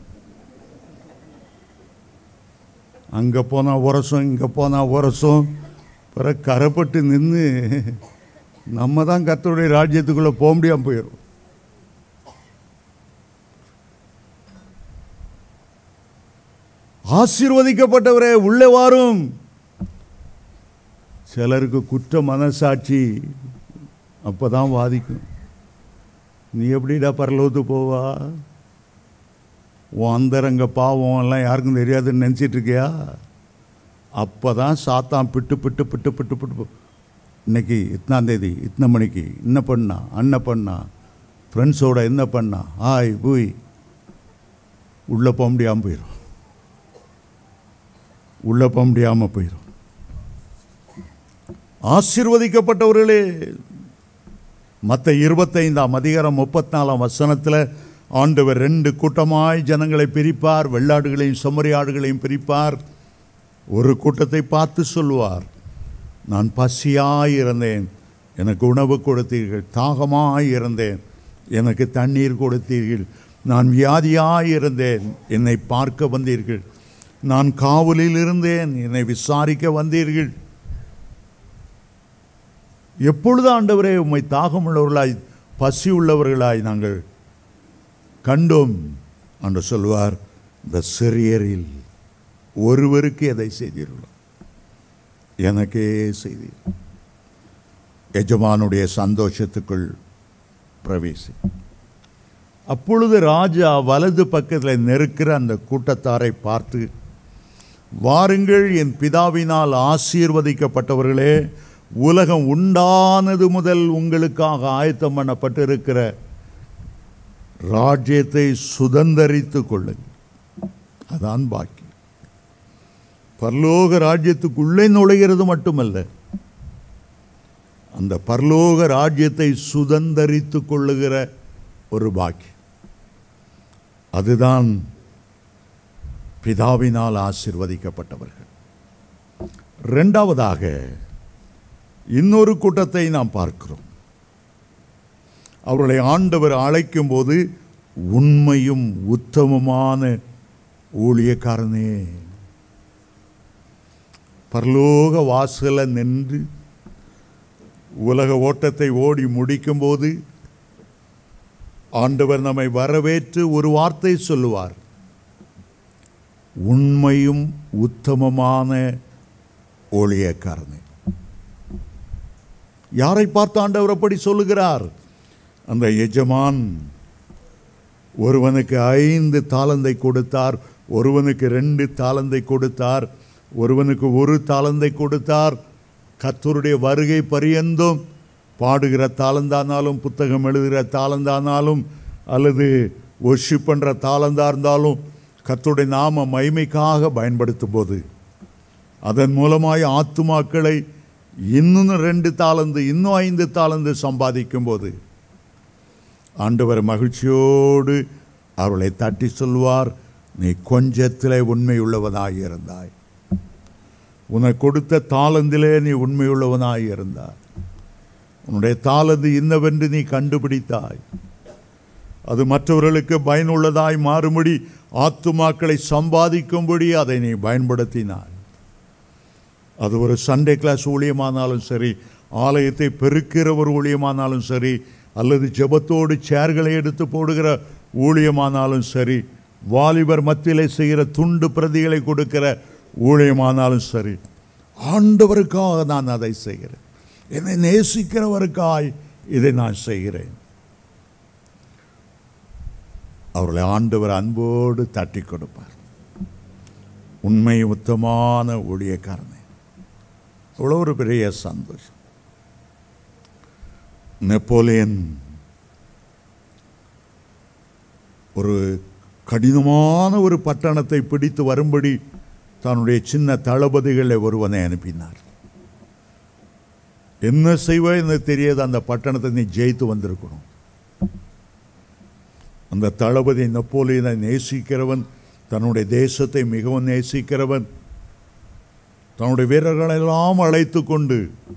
அங்கே போனால் உரசும் இங்கே போனால் உரசும் பிறகு கரைப்பட்டு நின்று நம்ம தான் கத்தருடைய ராஜ்யத்துக்குள்ளே போக முடியாமல் போயிடும் ஆசீர்வதிக்கப்பட்டவரே உள்ளே வாரும் சிலருக்கு குற்ற மனசாட்சி அப்போ தான் வாதிக்கும் நீ எப்படிடா பரலோத்து போவா உன் அந்தரங்க பாவம் எல்லாம் யாருக்கும் தெரியாதுன்னு நினச்சிட்டு இருக்கியா அப்போ தான் சாத்தான் பிட்டு பிட்டு பிட்டு பிட்டு பிட்டு போ- இன்னைக்கு இத்தனாம் தேதி இத்தனை மணிக்கு என்ன பண்ணா அண்ண பண்ணா ஃப்ரெண்ட்ஸோட என்ன பண்ணா ஹாய் பூய் உள்ளே போக முடியாமல் போயிடும் உள்ளே போக முடியாமல் போயிடும் ஆசீர்வதிக்கப்பட்டவர்களே மற்ற இருபத்தைந்தாம் அதிகாரம் முப்பத்தி நாலாம் வசனத்தில் ஆண்டவர் ரெண்டு கூட்டமாய் ஜனங்களை பிரிப்பார் வெள்ளாடுகளையும் செம்மறியாடுகளையும் பிரிப்பார் ஒரு கூட்டத்தை பார்த்து சொல்லுவார் நான் பசியாய் இருந்தேன் எனக்கு உணவு கொடுத்தீர்கள் தாகமாய் இருந்தேன் எனக்கு தண்ணீர் கொடுத்தீர்கள் நான் வியாதியாய் இருந்தேன் என்னை பார்க்க வந்தீர்கள் நான் காவலில் இருந்தேன் என்னை விசாரிக்க வந்தீர்கள் எப்பொழுது ஆண்டவரே உம்மை தாகமுள்ளவர்களாய் பசி உள்ளவர்களாய் நாங்கள் கண்டோம் என்று சொல்வார் இந்த சிறியரில் ஒருவருக்கு எதை செய்தீர்களோ எனக்கே செய்தீர் எஜமானுடைய சந்தோஷத்துக்குள் பிரவேசி அப்பொழுது ராஜா வலது பக்கத்தில் நெருக்கிற அந்த கூட்டத்தாரை பார்த்து வாருங்கள் என் பிதாவினால் ஆசீர்வதிக்கப்பட்டவர்களே உலகம் உண்டானது முதல் உங்களுக்காக ஆயத்தம் பண்ணப்பட்டிருக்கிற ராஜ்யத்தை சுதந்தரித்துக் கொள்ளுங்கள் அதான் பாக்கி பரலோக ராஜ்யத்துக்குள்ளே நுழைகிறது மட்டுமல்ல அந்த பரலோக ராஜ்யத்தை சுதந்தரித்துக் கொள்ளுகிற ஒரு பாக்கி அதுதான் பிதாவினால் ஆசிர்வதிக்கப்பட்டவர்கள் இரண்டாவதாக இன்னொரு கூட்டத்தை நாம் பார்க்கிறோம் அவர்களை ஆண்டவர் அழைக்கும் போது உண்மையும் உத்தமமான ஊழியக்காரனே பரலோக வாசல நின்று உலக ஓட்டத்தை ஓடி முடிக்கும்போது ஆண்டவர் நம்மை வரவேற்று ஒரு வார்த்தை சொல்லுவார் உண்மையும் உத்தமமான ஊழியக்காரனே யாரை பார்த்து ஆண்டவர் அப்படி சொல்லுகிறார் அந்த எஜமான் ஒருவனுக்கு ஐந்து தாளந்தை கொடுத்தார் ஒருவனுக்கு ரெண்டு தாளந்தை கொடுத்தார் ஒருவனுக்கு ஒரு தாளந்தை கொடுத்தார் கத்தருடைய வருகை பரியந்தும் பாடுகிற தாளந்தானாலும் புத்தகம் எழுதுகிற தாளந்தானாலும் அல்லது ஒர்ஷிப் பண்ணுற தாளந்தா இருந்தாலும் கர்த்தருடைய நாம மகிமைக்காக பயன்படுத்தும் போது அதன் மூலமாய் ஆத்துமாக்களை இன்னும் ரெண்டு தாளந்து இன்னும் ஐந்து தாளந்து சம்பாதிக்கும் போது ஆண்டவர் மகிழ்ச்சியோடு அவர்களை தட்டி சொல்வார் நீ கொஞ்சத்திலே உண்மையுள்ளவனாய் இருந்தாய் உனக்கு கொடுத்த தாளந்திலே நீ உண்மையுள்ளவனாய் இருந்தாய் உன்னுடைய தாளந்து இன்னவென்று நீ கண்டுபிடித்தாய் அது மற்றவர்களுக்கு பயனுள்ளதாய் மாறும்படி ஆத்துமாக்களை சம்பாதிக்கும்படி அதை நீ பயன்படுத்தினாய் அது ஒரு சண்டே கிளாஸ் ஊழியமானாலும் சரி ஆலயத்தை பெருக்கிற ஒரு ஊழியமானாலும் சரி அல்லது ஜெபத்தோடு சேர்களை எடுத்து போடுகிற ஊழியமானாலும் சரி வாலிபர் மத்தியிலே செய்கிற துண்டு பிரதிகளை கொடுக்கிற ஊழியமானாலும் சரி ஆண்டவருக்காக நான் அதை செய்கிறேன் என்னை நேசிக்கிறவருக்காய் இதை நான் செய்கிறேன் அவர்களை ஆண்டவர் அன்போடு தட்டி கொடுப்பார் உண்மை உத்தமான ஊழியக்காரனே அவ்வளோ ஒரு பெரிய சந்தோஷம் நெப்போலியன் ஒரு கடினமான ஒரு பட்டணத்தை பிடித்து வரும்படி தன்னுடைய சின்ன தளபதிகளை ஒருவனை அனுப்பினார் என்ன செய்வாய் என்று தெரியாது அந்த பட்டணத்தை நீ ஜெயித்து வந்திருக்கணும் அந்த தளபதி நெப்போலியனை நேசிக்கிறவன் தன்னுடைய தேசத்தை மிகவும் நேசிக்கிறவன் தன்னுடைய வீரர்களெல்லாம் அழைத்து கொண்டு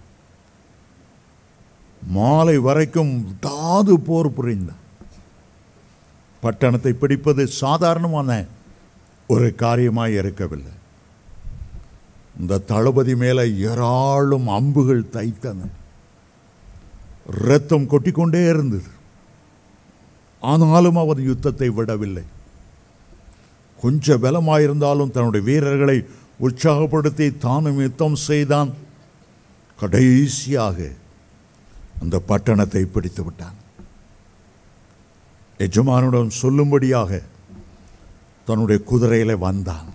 மாலை வரைக்கும் விடாது போர் புரிந்தான் பட்டணத்தை பிடிப்பது சாதாரணமான ஒரு காரியமாய் இருக்கவில்லை இந்த தளபதி மேலே ஏராளம் அம்புகள் தைத்தன இரத்தம் கொட்டிக்கொண்டே இருந்தது ஆனாலும் அவன் யுத்தத்தை விடவில்லை கொஞ்ச பலமாயிருந்தாலும் தன்னுடைய வீரர்களை உற்சாகப்படுத்தி தானும் யுத்தம் செய்தான் கடைசியாக அந்த பட்டணத்தை பிடித்து விட்டான் எஜமானுடன் சொல்லும்படியாக தன்னுடைய குதிரையில வந்தான்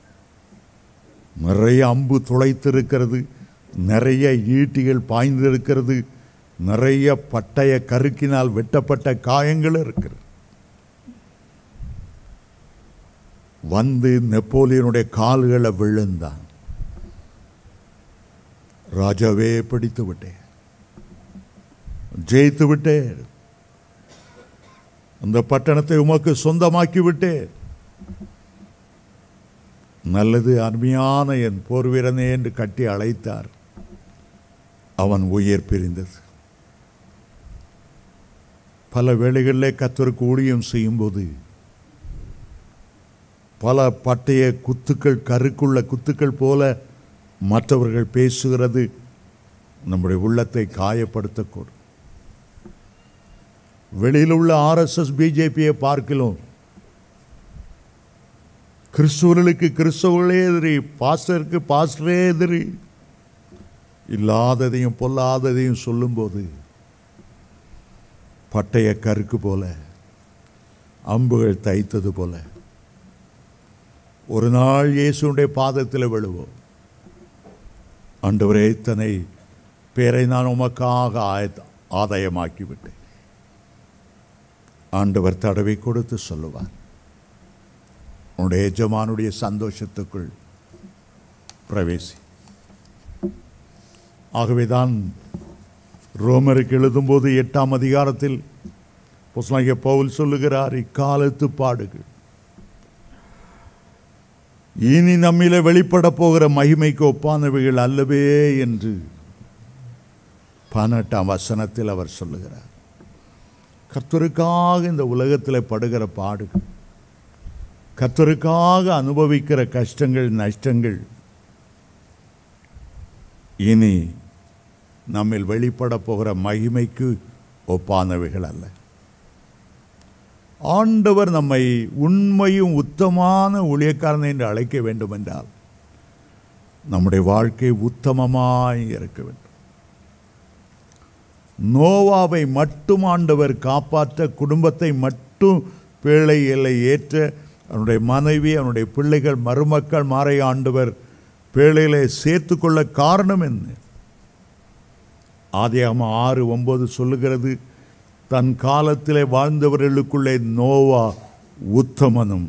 நிறைய அம்பு துளைத்திருக்கிறது நிறைய ஈட்டிகள் பாய்ந்திருக்கிறது நிறைய பட்டய கருக்கினால் வெட்டப்பட்ட காயங்கள் இருக்கிறது வந்து நெப்போலியனுடைய கால்களை விழுந்தான் ராஜாவே பிடித்து விட்டேன் ஜெயித்து விட்டேன் அந்த பட்டணத்தை உமக்கு சொந்தமாக்கி விட்டேன் நல்லது அருமையான என் போர் வீரனே என்று கட்டி அழைத்தார் அவன் உயிர் பிரிந்தது பல வேளைகளிலே கத்தருக்கு ஊழியம் செய்யும்போது பல பட்டய குத்துக்கள் கருக்குள்ள குத்துக்கள் போல மற்றவர்கள் பேசுகிறது நம்முடைய உள்ளத்தை காயப்படுத்தக்கூடும் வெளியில் உள்ள ஆர்எஸ்எஸ் பிஜேபியை பார்க்கலாம் கிறிஸ்துவர்களுக்கு கிறிஸ்தவர்களே எதிரி பாஸ்டருக்கு பாஸ்டரே எதிரி இல்லாததையும் பொல்லாததையும் சொல்லும்போது பட்டய கருக்கு போல அம்புகள் தைத்தது போல ஒரு நாள் இயேசுடைய பாதத்தில் விழுவோம் ஆண்டவரே இத்தனை பேரை நான் உமக்காக ஆயத்த ஆதாயமாக்கி விட்டேன் ஆண்டவர் தடவை கொடுத்து சொல்லுவார் உன்னுடைய எஜமானுடைய சந்தோஷத்துக்குள் பிரவேசி ஆகவேதான் ரோமருக்கு எழுதும்போது எட்டாம் அதிகாரத்தில் புஸ்தக பவுல் சொல்லுகிறார் இக்காலத்து பாடுகள் இனி நம்மில வெளிப்பட போகிற மகிமைக்கு ஒப்பானவைகள் அல்லவே என்று பதினெட்டாம் வசனத்தில் அவர் சொல்லுகிறார் கர்த்தருக்காக இந்த உலகத்தில் படுகிற பாடுகள் கர்த்தருக்காக அனுபவிக்கிற கஷ்டங்கள் நஷ்டங்கள் இனி நம்மில் வெளிப்பட போகிற மகிமைக்கு ஒப்பானவைகள் அல்ல ஆண்டவர் நம்மை உண்மையும் உத்தமான ஊழியக்காரன் என்று அழைக்க வேண்டும் என்றால் நம்முடைய வாழ்க்கை உத்தமமாய் இருக்க வேண்டும் நோவாவை மட்டும் ஆண்டவர் காப்பாற்ற குடும்பத்தை மட்டும் பேழை எல்லை ஏற்ற அவனுடைய மனைவி அவனுடைய பிள்ளைகள் மருமக்கள் மாறை ஆண்டவர் பேழையிலே சேர்த்து கொள்ள காரணம் என்ன ஆதியாகம ஆறு ஒன்பது சொல்லுகிறது தன் காலத்திலே வாழ்ந்தவர்களுக்குள்ளே நோவா உத்தமனும்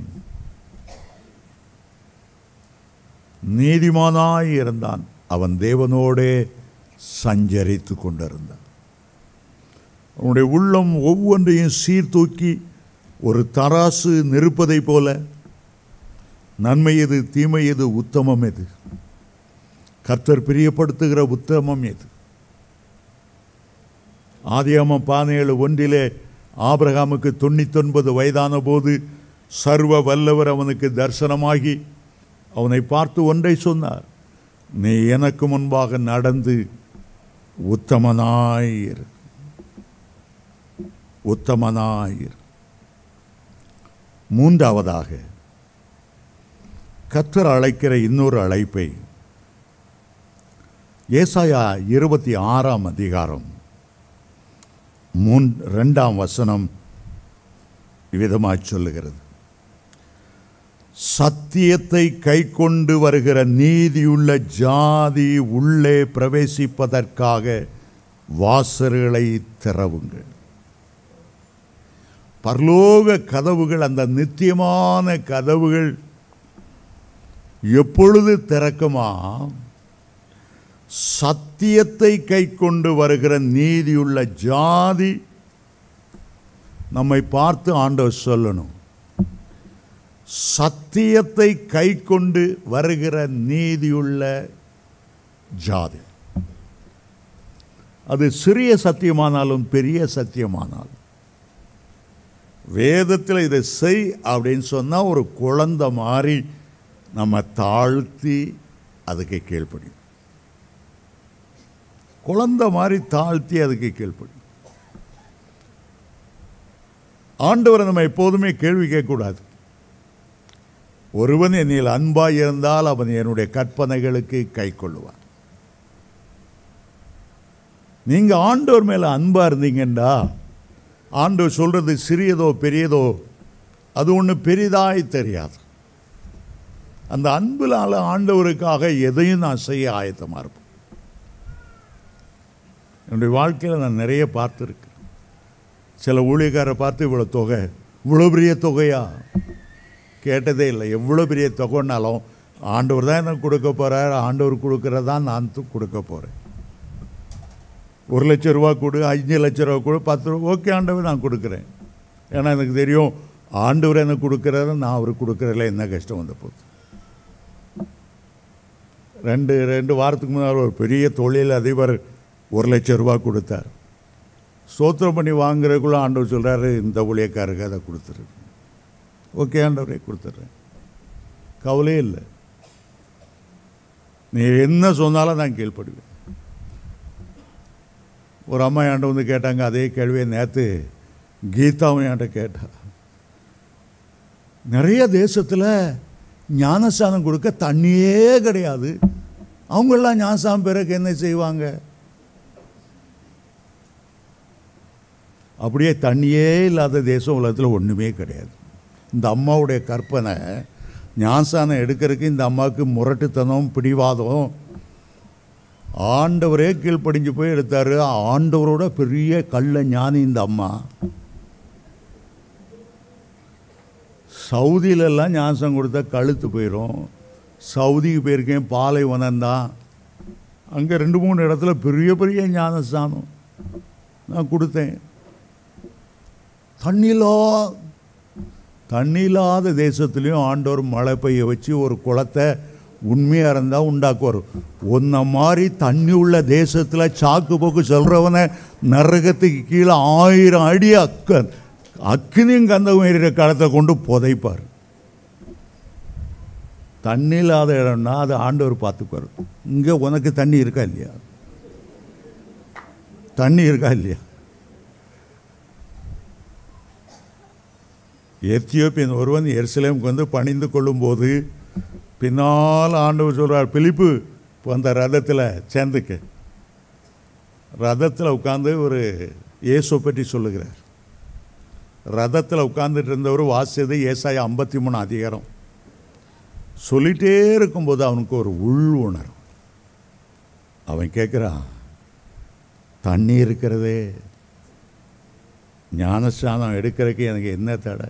நீதிமானாய் இருந்தான் அவன் தேவனோடே சஞ்சரித்து கொண்டிருந்தான் அவனுடைய உள்ளம் ஒவ்வொன்றையும் சீர்தூக்கி ஒரு தராசு நிற்பதை போல நன்மை எது தீமை எது உத்தமம் எது கர்த்தர் பிரியப்படுத்துகிற உத்தமம் எது ஆதியாம பதினேழு ஒன்றிலே ஆபிரகாமுக்கு தொண்ணூத்தொன்பது வயதான போது சர்வ வல்லவர் அவனுக்கு தரிசனமாகி அவனை பார்த்து ஒன்றை சொன்னார் நீ எனக்கு முன்பாக நடந்து உத்தமனாயிரு உத்தமனாயிரு மூன்றாவதாக கத்தர் அழைக்கிற இன்னொரு அழைப்பை ஏசாயா இருபத்தி ஆறாம் அதிகாரம் மூன் ரெண்டாம் வசனம் விதமாய் சொல்லுகிறது சத்தியத்தை கை கொண்டு வருகிற நீதியுள்ள ஜாதி உள்ளே பிரவேசிப்பதற்காக வாசல்களை திறவுங்கள் பரலோக கதவுகள் அந்த நித்தியமான கதவுகள் எப்பொழுது திறக்குமா சத்தியத்தை கை கொண்டு வருகிற நீதியுள்ள ஜாதி நம்மை பார்த்து ஆண்டவர் சொல்லணும் சத்தியத்தை கை கொண்டு வருகிற நீதியுள்ள ஜாதி அது சிறிய சத்தியமானாலும் பெரிய சத்தியமானாலும் வேதத்தில் இதை செய் அப்படின்னு சொன்னால் ஒரு குழந்தை மாதிரி நம்ம தாழ்த்தி அதுக்கு கீழ்ப்படியும் குழந்தை மாதிரி தாழ்த்தி அதுக்கு கீழ்ப்படியும் ஆண்டவரை நம்ம எப்போதுமே கேள்வி கேட்கக்கூடாது ஒருவன் என்னில் அன்பாய் இருந்தால் அவன் என்னுடைய கற்பனைகளுக்கு கை கொள்ளுவான் நீங்கள் ஆண்டவர் மேலே அன்பாக இருந்தீங்கண்டா ஆண்டவர் சொல்கிறது சிறியதோ பெரியதோ அது ஒன்று பெரிதாய் தெரியாது அந்த அன்பிலால் ஆண்டவருக்காக எதையும் நான் செய்ய ஆயத்தமாக இருப்பேன் என்னுடைய வாழ்க்கையில் நான் நிறைய பார்த்துருக்கேன் சில ஊழியக்காரரை பார்த்து இவ்வளோ தொகை இவ்வளோ பெரிய தொகையா கேட்டதே இல்லை எவ்வளோ பெரிய தொகைன்னாலும் ஆண்டவர் தான் எனக்கு கொடுக்க போகிறார் ஆண்டவர் கொடுக்கறதா நான் து- கொடுக்க போகிறேன் ஒரு லட்ச ரூபா கொடு அஞ்சு லட்ச ரூபா கொடு பத்து ரூபா ஓகே ஆண்டவர் நான் கொடுக்குறேன் ஏன்னா எனக்கு தெரியும் ஆண்டவர் எனக்கு கொடுக்குறாரு நான் அவருக்கு கொடுக்குறதுல என்ன கஷ்டம் வந்த போகுது ரெண்டு ரெண்டு வாரத்துக்கு முன்னால் ஒரு பெரிய தொழில் அதிபர் ஒரு லட்சம் ரூபா கொடுத்தார் ஸ்தோத்திரம் பண்ணி வாங்குறதுக்குள்ள ஆண்டவர் சொல்கிறாரு இந்த ஊழியக்காரருக்கு அதை கொடுத்துரு ஓகே ஆண்டவரே கொடுத்துட்றேன் கவலையே இல்லை நீ என்ன சொன்னாலும் நான் கீழ்ப்படுவேன் ஒரு அம்மா என்கிட்ட வந்து கேட்டாங்க அதே கேள்வியை நேற்று கீதாவும் என்கிட்ட கேட்டா நிறைய தேசத்தில் ஞானஸ்தானம் கொடுக்க தண்ணியே கிடையாது அவங்கெல்லாம் ஞானஸ்தானம் பிறகு என்ன செய்வாங்க அப்படியே தண்ணியே இல்லாத தேசம் உலகத்தில் ஒன்றுமே கிடையாது இந்த அம்மாவுடைய கற்பனை ஞானஸ்தானம் எடுக்கிறதுக்கு இந்த அம்மாவுக்கு முரட்டுத்தனம் பிடிவாதம் ஆண்டவரே கீழ்ப்படிஞ்சு போய் எடுத்தாரு ஆண்டவரோட பெரிய கள்ள ஞானி இந்த அம்மா சவுதியிலெல்லாம் ஞானசம் கொடுத்தா கழுத்து போயிடும் சவுதிக்கு போயிருக்கேன் பாலைவனம் தான் அங்கே ரெண்டு மூணு இடத்துல பெரிய பெரிய ஞானஸ்தானம் நான் கொடுத்தேன் தண்ணிலா தண்ணி இல்லாத தேசத்துலேயும் ஆண்டவர் மழை பெய்ய வச்சு ஒரு குளத்தை உண்மையாக இருந்தால் உண்டாக்குவார் ஒன்ன மாதிரி தண்ணி உள்ள தேசத்தில் சாக்கு போக்கு சொல்கிறவனை நரகத்துக்கு கீழே ஆயிரம் அடி அக்க அக்கினியும் கந்தவும் எறிகிற களத்தை கொண்டு புதைப்பார் தண்ணி இல்லாத இடம்னா அது ஆண்டவர் பார்த்துக்குவார் இங்கே உனக்கு தண்ணி இருக்கா இல்லையா தண்ணி இருக்கா இல்லையா எத்தியோப்பியன் ஒருவன் எருசலேமுக்கு வந்து பணிந்து கொள்ளும்போது பின்னால் ஆண்டவர் சொல்கிறார் பிலிப்பு இப்போ அந்த ரதத்தில் சேர்ந்துக்க ரதத்தில் உட்காந்து ஒரு இயேசு பற்றி சொல்லுகிறார் ரதத்தில் உட்கார்ந்துட்டு இருந்தவர் வாசியது ஏசாய ஐம்பத்தி மூணு அதிகாரம் சொல்லிட்டே இருக்கும்போது அவனுக்கு ஒரு உள் உணர்வு அவன் கேட்குறான் தண்ணி இருக்கிறதே ஞானஸ்தானம் எடுக்கிறதுக்கு எனக்கு என்ன தடை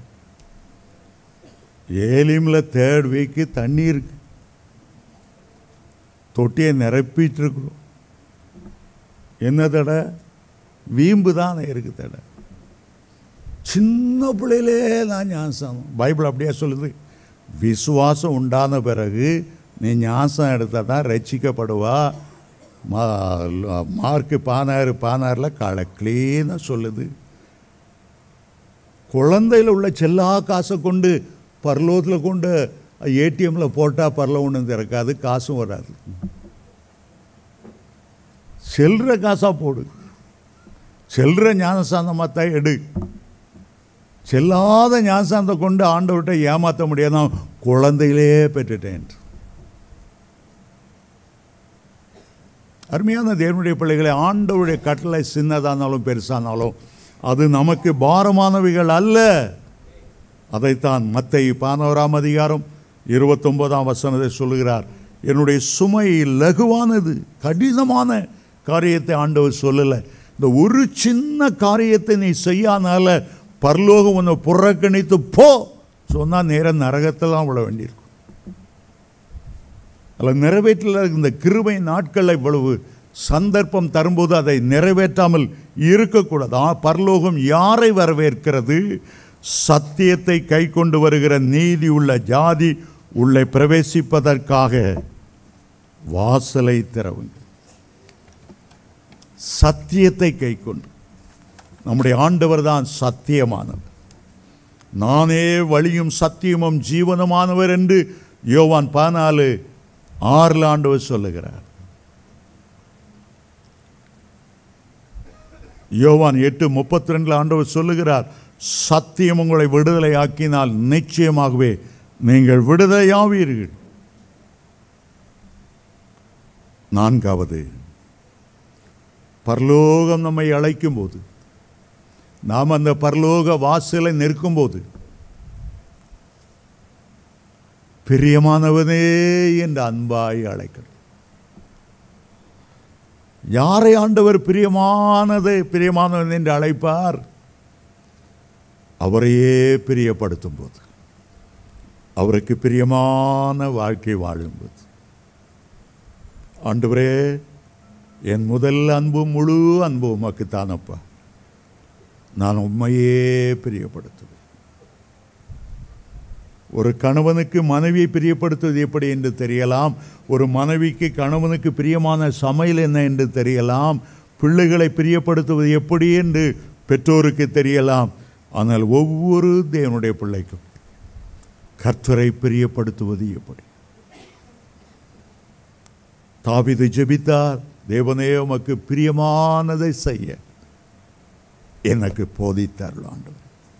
ஏலிமில் தேர்ட் வீக்கு தண்ணி இருக்கு தொட்டியை நிரப்பிட்டு இருக்கிறோம் என்ன தடை வீம்பு தான் இருக்கு தடை சின்ன பிள்ளையிலே நான் ஞானஸ்தானம் பைபிள் அப்படியே சொல்லுது விசுவாசம் உண்டான பிறகு நீ ஞாசம் எடுத்தால் தான் ரட்சிக்கப்படுவா மா மார்க்கு பானாறு பானாரில் காலை க்ளீனாக சொல்லுது குழந்தையில் உள்ள செல்லா காசை கொண்டு பரலோகத்தில் கொண்டு ஏடிஎம்மில் போட்டால் பரலோகம் ஒன்றும் திறக்காது காசும் வராது செல்ற காசாக போடு செல்ற ஞானசாந்தமாக தான் எடு செல்லாத ஞானசாந்தத்தை கொண்டு ஆண்டவர்கிட்ட ஏமாற்ற முடியாது நான் குழந்தையிலே பெற்றுட்டேன் அருமையான தேவனுடைய பிள்ளைகளை ஆண்டவருடைய கட்டளை சின்னதானாலும் பெருசானாலும் அது நமக்கு பாரமானவைகள் அல்ல அதைத்தான் மத்தை பதினோராம் அதிகாரம் இருபத்தொன்பதாம் வசனத்தை சொல்லுகிறார் என்னுடைய சுமை லகுவானது கடினமான காரியத்தை ஆண்டவர் சொல்லலை இந்த ஒரு சின்ன காரியத்தை நீ செய்யானால பரலோகம் உன்னை புறக்கணித்து போ சொன்னால் நேரம் நரகத்தெல்லாம் விழ வேண்டியிருக்கும் அதில் நிறைவேற்றல இந்த கிருபை நாட்கள் இவ்வளவு சந்தர்ப்பம் தரும்போது அதை நிறைவேற்றாமல் இருக்கக்கூடாது ஆ, பரலோகம் யாரை வரவேற்கிறது சத்தியத்தை கை கொண்டு வருகிற நீதி உள்ள ஜாதி உள்ளே பிரவேசிப்பதற்காக வாசலை திறவுங்க சத்தியத்தை கை கொண்டு நம்முடைய ஆண்டவர் தான் சத்தியமானவர் நானே வழியும் சத்தியமும் ஜீவனமானவர் என்று யோவான் பதினாலு ஆறில் ஆண்டவர் சொல்லுகிறார் யோவான் எட்டு முப்பத்தி ரெண்டில் ஆண்டவர் சொல்லுகிறார் சத்தியம் உங்களை விடுதலை ஆக்கினால் நிச்சயமாகவே நீங்கள் விடுதலையாவீர்கள் நான்காவது பரலோகம் நம்மை அழைக்கும் போது நாம் அந்த பரலோக வாசலை நிற்கும்போது பிரியமானவனே என்று அன்பாய் அழைக்கணும் யாரை ஆண்டவர் பிரியமானது பிரியமானவன் என்று அழைப்பார் அவரையே பிரியப்படுத்தும் போது அவருக்கு பிரியமான வாழ்க்கை வாழும்போது ஆண்டவரே என் முதல் அன்பும் முழு அன்பும் உமக்கு தானப்பா நான் உண்மையே பிரியப்படுத்துவேன் ஒரு கணவனுக்கு மனைவியை பிரியப்படுத்துவது எப்படி என்று தெரியலாம் ஒரு மனைவிக்கு கணவனுக்கு பிரியமான சமையல் என்ன என்று தெரியலாம் பிள்ளைகளை பிரியப்படுத்துவது எப்படி என்று பெற்றோருக்கு தெரியலாம் ஆனால் ஒவ்வொரு தேவனுடைய பிள்ளைக்கும் கர்த்தரை பிரியப்படுத்துவது எப்படி தாவிது ஜெபித்தார் தேவனே உமக்கு பிரியமானதை செய்ய எனக்கு போதித்தருளாண்டு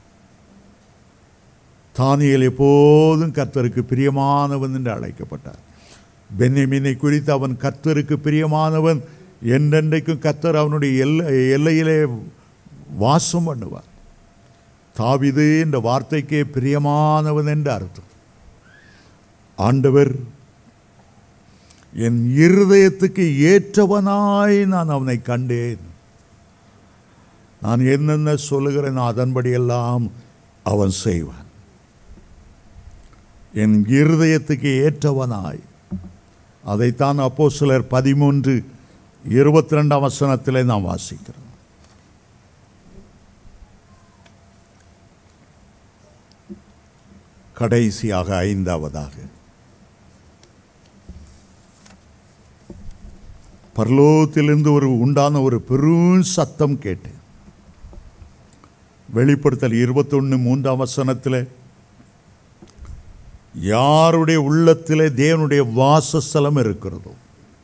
தானியல் எப்போதும் கர்த்தருக்கு பிரியமானவன் என்று அழைக்கப்பட்டார் பென்னிமீனை குறித்து அவன் கர்த்தருக்கு பிரியமானவன் என்றென்றைக்கும் கர்த்தர் அவனுடைய எல்லை எல்லையிலே வாசம் பண்ணுவார் தாவிது என்ற வார்த்தைக்கே பிரியமானவன் என்று அர்த்தம் ஆண்டவர் என் இருதயத்துக்கு ஏற்றவனாய் நான் அவனை கண்டேன் நான் என்னென்ன சொல்லுகிறேன் அதன்படியெல்லாம் அவன் செய்வான் என் இருதயத்துக்கு ஏற்றவனாய் அதைத்தான் அப்போ சிலர் பதிமூன்று இருபத்தி ரெண்டாம் வசனத்திலே நாம் வாசிக்கிறோம் கடைசியாக ஐந்தாவதாக பரலோகத்திலிருந்து ஒரு உண்டான ஒரு பெரும் சத்தம் கேட்டு வெளிப்படுத்தல் இருபத்தொன்று மூன்றாம் வசனத்தில் யாருடைய உள்ளத்திலே தேவனுடைய வாசஸ்தலம் இருக்கிறதோ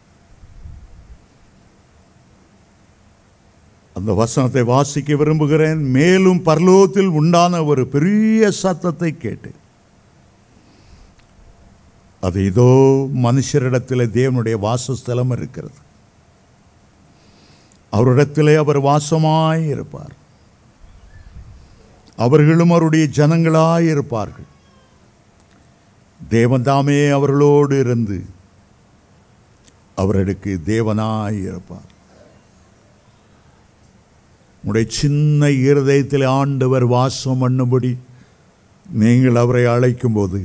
அந்த வசனத்தை வாசிக்க விரும்புகிறேன் மேலும் பரலோகத்தில் உண்டான ஒரு பெரிய சத்தத்தை கேட்டு அது இதோ மனுஷரிடத்தில் தேவனுடைய வாசஸ்தலம் இருக்கிறது அவரிடத்திலே அவர் வாசமாய் இருப்பார் அவர்களும் அவருடைய ஜனங்களாய் இருப்பார்கள் தேவன்தாமே அவர்களோடு இருந்து அவர்களுக்கு தேவனாய் இருப்பார் உடைய சின்ன இருதயத்தில் ஆண்டவர் வாசம் பண்ணும்படி நீங்கள் அவரை அழைக்கும்போது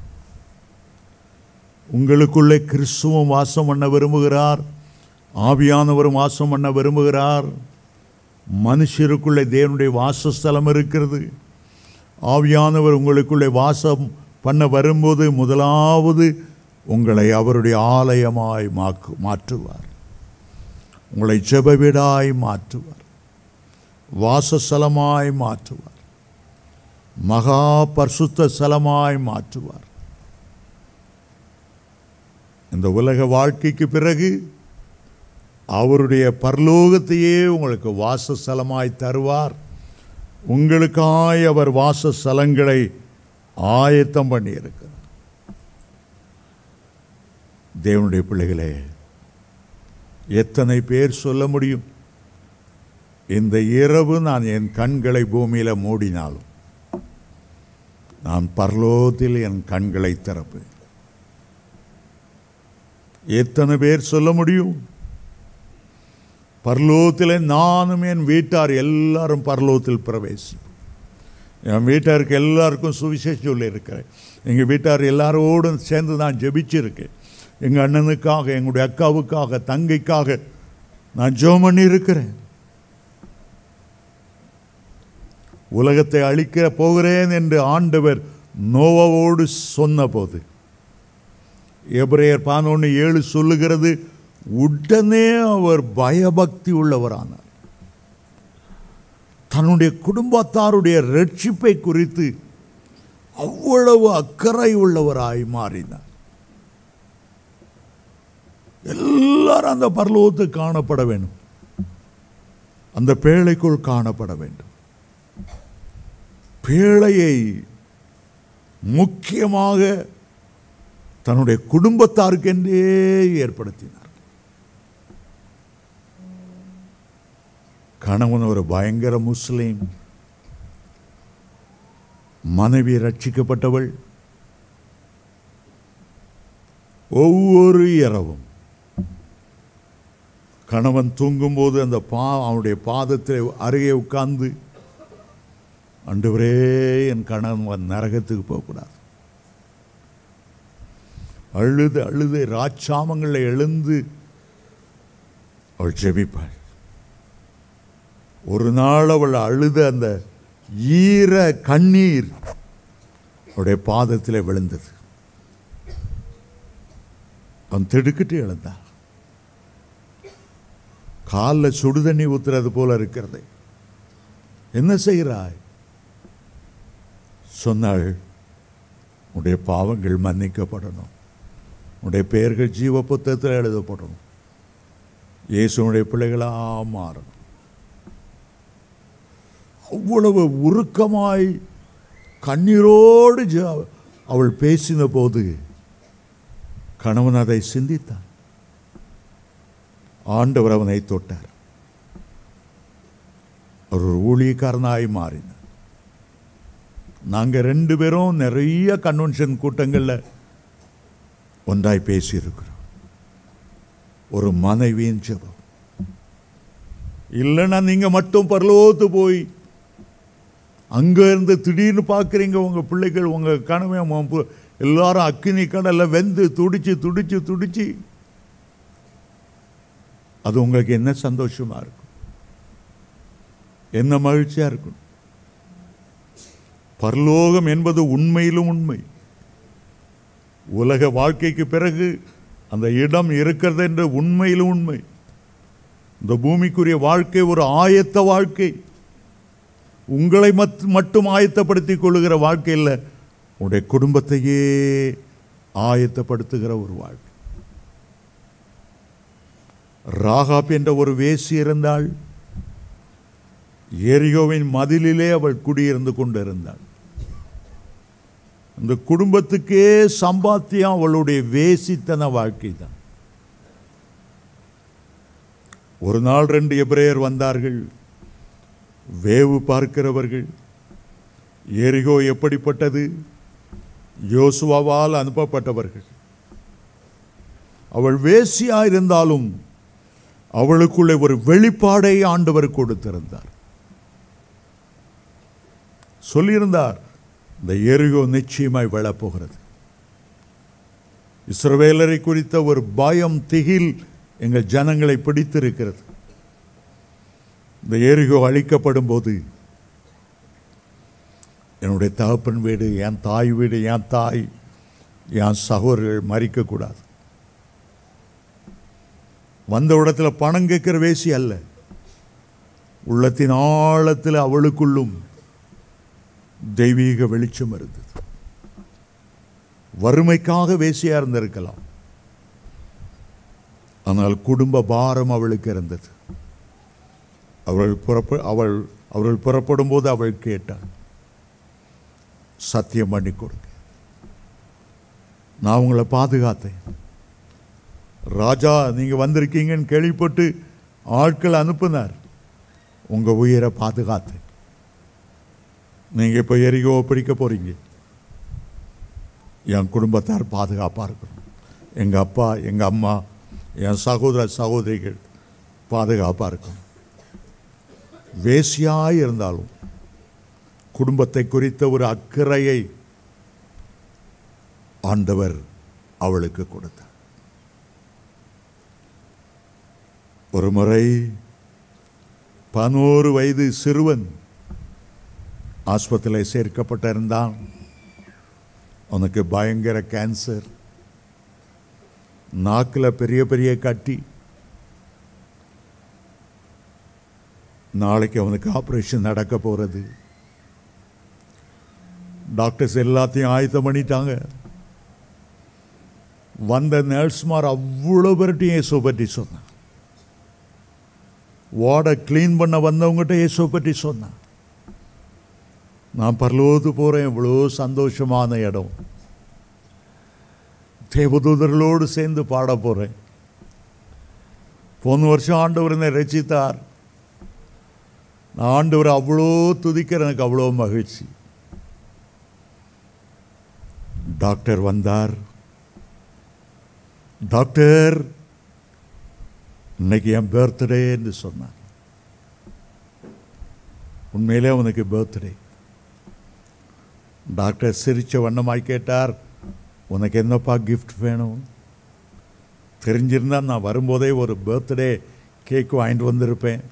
உங்களுக்குள்ளே கிறிஸ்துவம் வாசம் பண்ண விரும்புகிறார் ஆவியானவரும் வாசம் பண்ண விரும்புகிறார் மனுஷருக்குள்ளே தேவனுடைய வாசஸ்தலம் இருக்கிறது ஆவியானவர் உங்களுக்குள்ளே வாசம் பண்ண வரும்போது முதலாவது உங்களை அவருடைய ஆலயமாய் மாக்கு மாற்றுவார் உங்களை ஜெபவிடாய் மாற்றுவார் வாசஸ்தலமாய் மாற்றுவார் மகா பரிசுத்த ஸ்தலமாய் மாற்றுவார் இந்த உலக வாழ்க்கைக்கு பிறகு அவருடைய பரலோகத்தையே உங்களுக்கு வாசஸ்தலமாய் தருவார் உங்களுக்காய் அவர் வாசஸ்தலங்களை ஆயத்தம் பண்ணியிருக்கிறார் தேவனுடைய பிள்ளைகளே எத்தனை பேர் சொல்ல முடியும் இந்த இரவு நான் என் கண்களை பூமியில் மூடினாலும் நான் பரலோகத்தில் என் கண்களை திறப்பேன் எத்தனை பேர் சொல்ல முடியும் பரலோகத்தில் நானும் என் வீட்டார் எல்லாரும் பரலோகத்தில் பிரவேசிப்போம் என் வீட்டாருக்கு எல்லாருக்கும் சுவிசேஷம் சொல்லியிருக்கிறேன் எங்கள் வீட்டார் எல்லாரோடும் சேர்ந்து நான் ஜெபிச்சிருக்கேன் எங்கள் அண்ணனுக்காக எங்களுடைய அக்காவுக்காக தங்கைக்காக நான் ஜெபம் பண்ணி இருக்கிறேன் உலகத்தை அழிக்க போகிறேன் என்று ஆண்டவர் நோவாவோடு சொன்னபோது எபிரேயர் பதினொன்று ஏழு சொல்லுகிறது உடனே அவர் பயபக்தி உள்ளவரானார் தன்னுடைய குடும்பத்தாருடைய ரட்சிப்பை குறித்து அவ்வளவு அக்கறை உள்ளவராய் மாறினார் எல்லாரும் அந்த பரலோகத்துக்கு காணப்பட வேண்டும் அந்த பேழைக்குள் காணப்பட வேண்டும் பேழையை முக்கியமாக தன்னுடைய குடும்பத்தாருக்கென்றே ஏற்படுத்தினார் கணவன் ஒரு பயங்கர முஸ்லீம் மனைவி ரட்சிக்கப்பட்டவள் ஒவ்வொரு இரவும் கணவன் தூங்கும்போது அந்த பா அவனுடைய பாதத்தில் அருகே உட்கார்ந்து அண்டுவரே என் கணவன் நரகத்துக்கு போகக்கூடாது அழுது அழுது ராட்சாமங்களில் எழுந்து அவள் ஜெபிப்பாள் ஒரு நாள் அவள் அழுத அந்த ஈர கண்ணீர் அவருடைய பாதத்தில் விழுந்தது அவன் திடுக்கிட்டு எழுந்தான் காலில் சுடுதண்ணி ஊத்துறது போல இருக்கிறது என்ன செய்கிறாய் சொன்னாள் உடைய பாவங்கள் மன்னிக்கப்படணும் உடைய பெயர்கள் ஜீவ புத்தகத்தில் எழுதப்படணும் இயேசுனுடைய பிள்ளைகளாக மாறணும் அவ்வளவு உருக்கமாய் கண்ணீரோடு ஜ- அவள் பேசின போது கணவன் அதை சிந்தித்தான் ஆண்டவர் அவனை தொட்டார் அவர் ஒரு ஊழியக்காரனாய் மாறினார் நாங்கள் ரெண்டு பேரும் நிறைய கன்வென்ஷன் கூட்டங்களில் ஒன்றாய் பேசியிருக்கிறோம் ஒரு மனைவியின் ஜெபம் இல்லைன்னா நீங்கள் மட்டும் பரலோத்து போய் அங்கே இருந்து திடீர்னு பார்க்குறீங்க உங்கள் பிள்ளைகள் உங்கள் கணவன் உன் பு- எல்லாரும் அக்கினி கடல்ல வெந்து துடிச்சு துடிச்சு துடிச்சு அது உங்களுக்கு என்ன சந்தோஷமா இருக்கும் என்ன மகிழ்ச்சியா இருக்கும் பரலோகம் என்பது உண்மையிலும் உண்மை உலக வாழ்க்கைக்கு பிறகு அந்த இடம் இருக்கிறது என்ற உண்மையிலும் உண்மை இந்த பூமிக்குரிய வாழ்க்கை ஒரு ஆயத்த வாழ்க்கை உங்களை மத்- மட்டும் ஆயத்தப்படுத்திக் கொள்ளுகிற வாழ்க்கை இல்லை உடைய குடும்பத்தையே ஆயத்தப்படுத்துகிற ஒரு வாழ்க்கை ராகாப் என்ற ஒரு வேசி இருந்தாள் எரியோவின் மதிலிலே அவள் குடியிருந்து கொண்டிருந்தாள் அந்த குடும்பத்துக்கே சம்பாத்தியம் அவளுடைய வேசித்தன வாழ்க்கை தான் ஒரு நாள் ரெண்டு எபிரேயர் வந்தார்கள் வேவு பார்க்கிறவர்கள் எரிகோ எப்படிப்பட்டது யோசுவாவால் அனுப்பப்பட்டவர்கள் அவள் வேசியா இருந்தாலும் அவளுக்குள்ளே ஒரு வெளிப்பாடை ஆண்டவர் கொடுத்திருந்தார் சொல்லியிருந்தார் இந்த எரிகோ நிச்சயமாய் விழப்போகிறது இஸ்ரவேலரை குறித்த ஒரு பயம் திகில் எங்கள் ஜனங்களை பிடித்திருக்கிறது இந்த எரிகோ அழிக்கப்படும் போது என்னுடைய தகப்பன் வீடு என் தாய் வீடு என் தாய் என் சகோதரர்கள் மறிக்கக்கூடாது வந்த இடத்துல பணம் கேட்கிற வேசி அல்ல உள்ளத்தின் ஆழத்தில் அவளுக்குள்ளும் தெய்வீக வெளிச்சம் இருந்தது வறுமைக்காக வேசியா இருந்திருக்கலாம் ஆனால் குடும்ப பாரம் அவளுக்கு இருந்தது அவள் புறப்ப அவள் அவர்கள் புறப்படும் போது அவள் கேட்டாள் சத்தியம் பண்ணி கொடுங்க நான் உங்களை பாதுகாத்தேன் ராஜா நீங்க வந்திருக்கீங்கன்னு கேள்விப்பட்டு ஆட்கள் அனுப்புனார் உங்க உயிரை பாதுகாத்தேன் நீங்க இப்ப எரிகோ பிடிக்க போறீங்க என் குடும்பத்தார் பாதுகாப்பா இருக்கணும் எங்க அப்பா எங்க அம்மா என் சகோதர சகோதரிகள் பாதுகாப்பா இருக்கணும் வேசியாய் இருந்தாலும் குடும்பத்தை குறித்த ஒரு அக்கறையை ஆண்டவர் அவளுக்கு கொடுத்தார் ஒரு முறை பதினோரு வயது சிறுவன் ஆஸ்பத்திரியில் சேர்க்கப்பட்டிருந்தான் அவனுக்கு பயங்கர கேன்சர் நாக்கில் பெரிய பெரிய கட்டி நாளைக்கு அவனுக்கு ஆப்ரேஷன் நடக்க போகிறது டாக்டர்ஸ் எல்லாத்தையும் ஆயத்தம் பண்ணிட்டாங்க வந்த நர்ஸ்மார் அவ்வளோ பேர்ட்டையும் இயேசு பற்றி சொன்னான் வார்டை க்ளீன் பண்ண வந்தவங்ககிட்ட இயேசு பற்றி சொன்னான் நான் பரலோது போகிறேன் இவ்வளோ சந்தோஷமான இடம் தேவதூதர்களோடு சேர்ந்து பாட போகிறேன் போன வருஷம் ஆண்டவர் என்னை ரசித்தார் நான் ஆண்டவர் அவ்வளோ துதிக்கிற எனக்கு அவ்வளோ மகிழ்ச்சி டாக்டர் வந்தார் டாக்டர் இன்னைக்கு என் பர்த்டே என்று சொன்னார் உண்மையிலே அவனுக்கு பர்த்டே டாக்டர் சிரிச்ச வண்ணமாய் கேட்டார் உனக்கு என்னப்பா கிஃப்ட் வேணும் தெரிஞ்சிருந்தா நான் வரும்போதே ஒரு பர்த்டே கேக் வாங்கிட்டு வந்திருப்பேன்